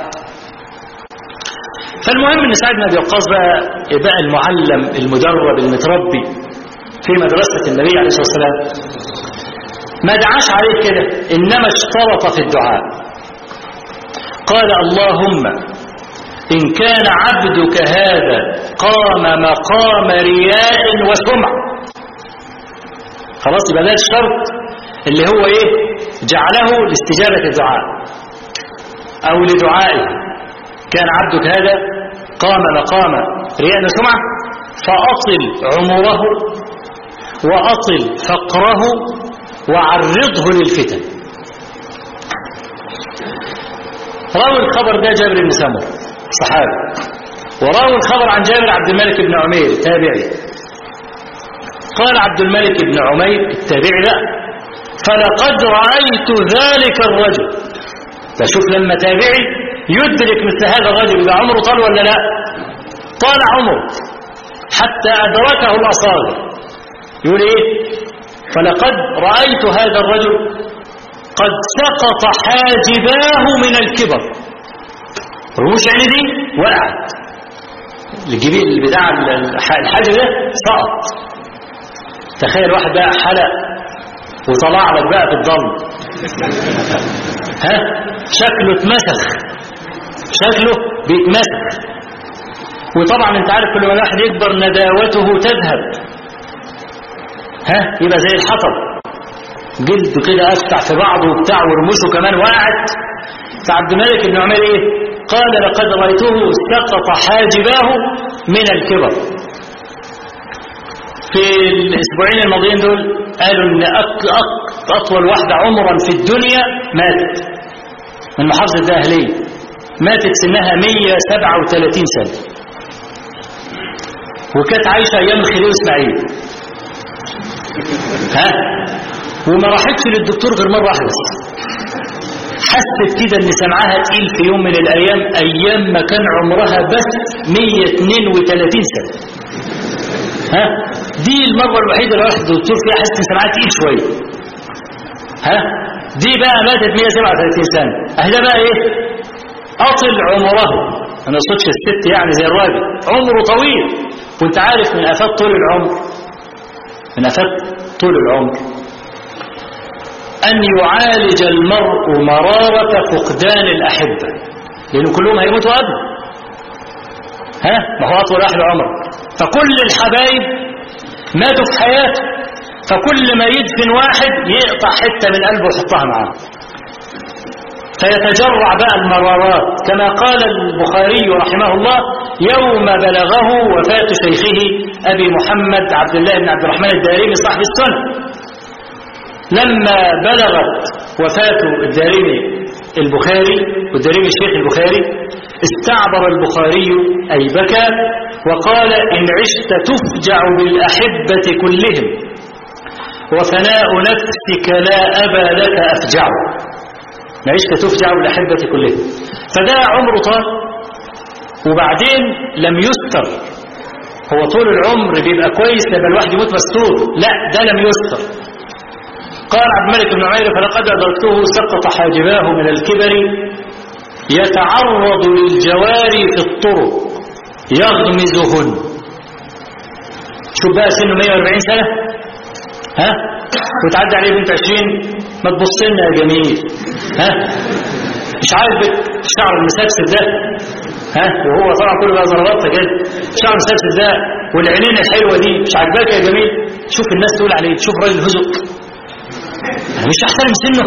فالمهم ان سعد بن ابي وقاص بقى بقى المعلم المدرب المتربي في مدرسة النبي عليه الصلاة والسلام ما دعاش عليه كده انما اشترط في الدعاء قال اللهم إن كان عبدك هذا قام مقام رياء وسمع خلاص يبقى ده الشرط اللي هو ايه جعله لاستجابة الدعاء او لدعائه كان عبدك هذا قام مقام رياء وسمعة فأطل عمره وأطل فقره وعرضه للفتن راوي الخبر ده جابر بن سمر صحابي وراوي الخبر عن جابر عبد الملك بن عمير تابعي قال عبد الملك بن عمير التابعي ده فلقد رأيت ذلك الرجل فشوف لما تابعي يدرك مثل هذا الرجل يبقى عمره طال ولا لا طال عمره حتى أدركه الأصابع يقول إيه فلقد رأيت هذا الرجل قد سقط حاجباه من الكبر رموش عيني دي وقعت الجبيل بتاع الحاجب ده سقط تخيل واحد بقى حلق وطلع لك بقى في الضم ها شكله اتمسخ شكله بيتمسخ وطبعا انت عارف كل ما الواحد يكبر نداوته تذهب ها يبقى زي الحطب جلده كده افتح في بعضه وبتاع ورموشه كمان وقعت فعبد الملك بن عمير ايه قال لقد رايته سقط حاجباه من الكبر في الاسبوعين الماضيين دول قالوا ان أك أك اطول واحده عمرا في الدنيا ماتت من محافظه الداهليه ماتت سنها 137 سنه وكانت عايشه ايام الخليل اسماعيل ها وما راحتش للدكتور غير مره واحده بس حست كده ان سمعها تقيل في يوم من الايام ايام ما كان عمرها بس 132 سنه ها دي المره الوحيده اللي راحت للدكتور فيها حست ان سمعها تقيل شويه ها دي بقى ماتت 137 سنه اهي بقى ايه اطل عمره انا اقصدش الست يعني زي الراجل عمره طويل وانت عارف من افات طول العمر من افات طول العمر أن يعالج المرء مرارة فقدان الأحبة لأن كلهم هيموتوا قبل ها ما هو أطول أحد عمر فكل الحبايب ماتوا في حياته فكل ما يدفن واحد يقطع حتة من قلبه ويحطها معاه فيتجرع بقى المرارات كما قال البخاري رحمه الله يوم بلغه وفاة شيخه أبي محمد عبد الله بن عبد الرحمن الدارمي صاحب السنة لما بلغت وفاة الدارمي البخاري والدارمي الشيخ البخاري استعبر البخاري أي بكى وقال إن عشت تفجع بالأحبة كلهم وفناء نفسك لا أبا لك أفجع إن عشت تفجع بالأحبة كلهم فده عمره طال وبعدين لم يستر هو طول العمر بيبقى كويس لما الواحد يموت مستور لا ده لم يستر قال عبد الملك بن عمير فلقد أدركته سقط حاجباه من الكبر يتعرض للجواري في الطرق يغمزهن شوف بقى سنه 140 سنة ها وتعدي عليه بنت 20 ما تبص لنا يا جميل ها مش عاجبك الشعر المسبسب ده ها وهو طبعا كله بقى ضربات كده الشعر المسبسب ده والعينين الحلوه دي مش عاجباك يا جميل شوف الناس تقول عليه شوف راجل هزق مش احترم سنه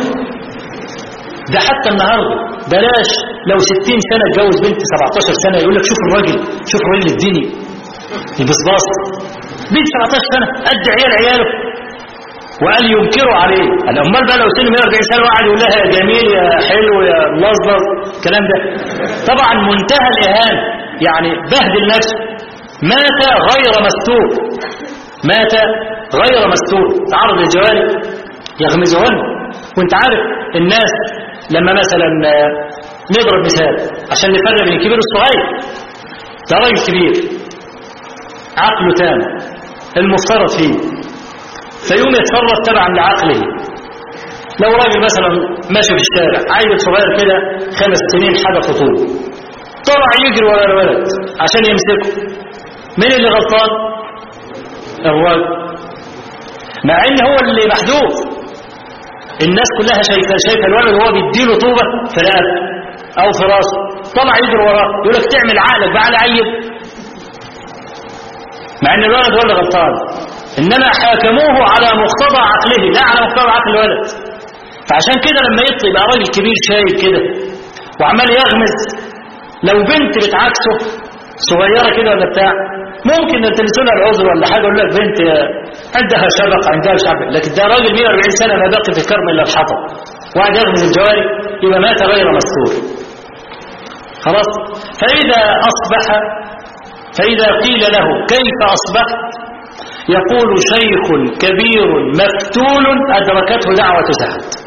ده حتى النهارده بلاش لو 60 سنه اتجوز بنت 17 سنه يقول لك شوف الراجل شوف الراجل الديني البصباص بنت 17 سنه قد عيال عياله وقال ينكروا عليه قال امال بقى لو سنه 140 سنه وقعد يقول لها يا جميل يا حلو يا ملظلظ الكلام ده طبعا منتهى الاهانه يعني بهدل نفسه مات غير مستور مات غير مستور تعرض للجوارح يغمزهن وانت عارف الناس لما مثلا نضرب مثال عشان نفرق بين الكبير والصغير ده راجل كبير عقله تام المفترض فيه فيوم يتصرف تبعا لعقله لو راجل مثلا ماشي في الشارع عيل صغير كده خمس سنين حاجه خطوب طلع يجري ورا الولد عشان يمسكه مين اللي غلطان الراجل مع ان هو اللي محذوف الناس كلها شايفه شايفه الولد وهو بيديله طوبه في رقبته او في راسه طلع يجري وراه يقول لك تعمل عقلك بقى على عيل مع ان الولد هو اللي غلطان انما حاكموه على مقتضى عقله لا على مقتضى عقل الولد فعشان كده لما يطلع يبقى راجل كبير شايب كده وعمال يغمز لو بنت بتعاكسه صغيره كده ولا بتاع ممكن تلبسوا لها العذر ولا حاجه يقول لك بنت عندها شبق عندها شعب لكن ده راجل 140 سنه ما باقي في الكرم الا الحطب وقعد يغمز الجواري يبقى مات غير مستور خلاص فاذا اصبح فاذا قيل له كيف اصبحت يقول شيخ كبير مفتول ادركته دعوه سعد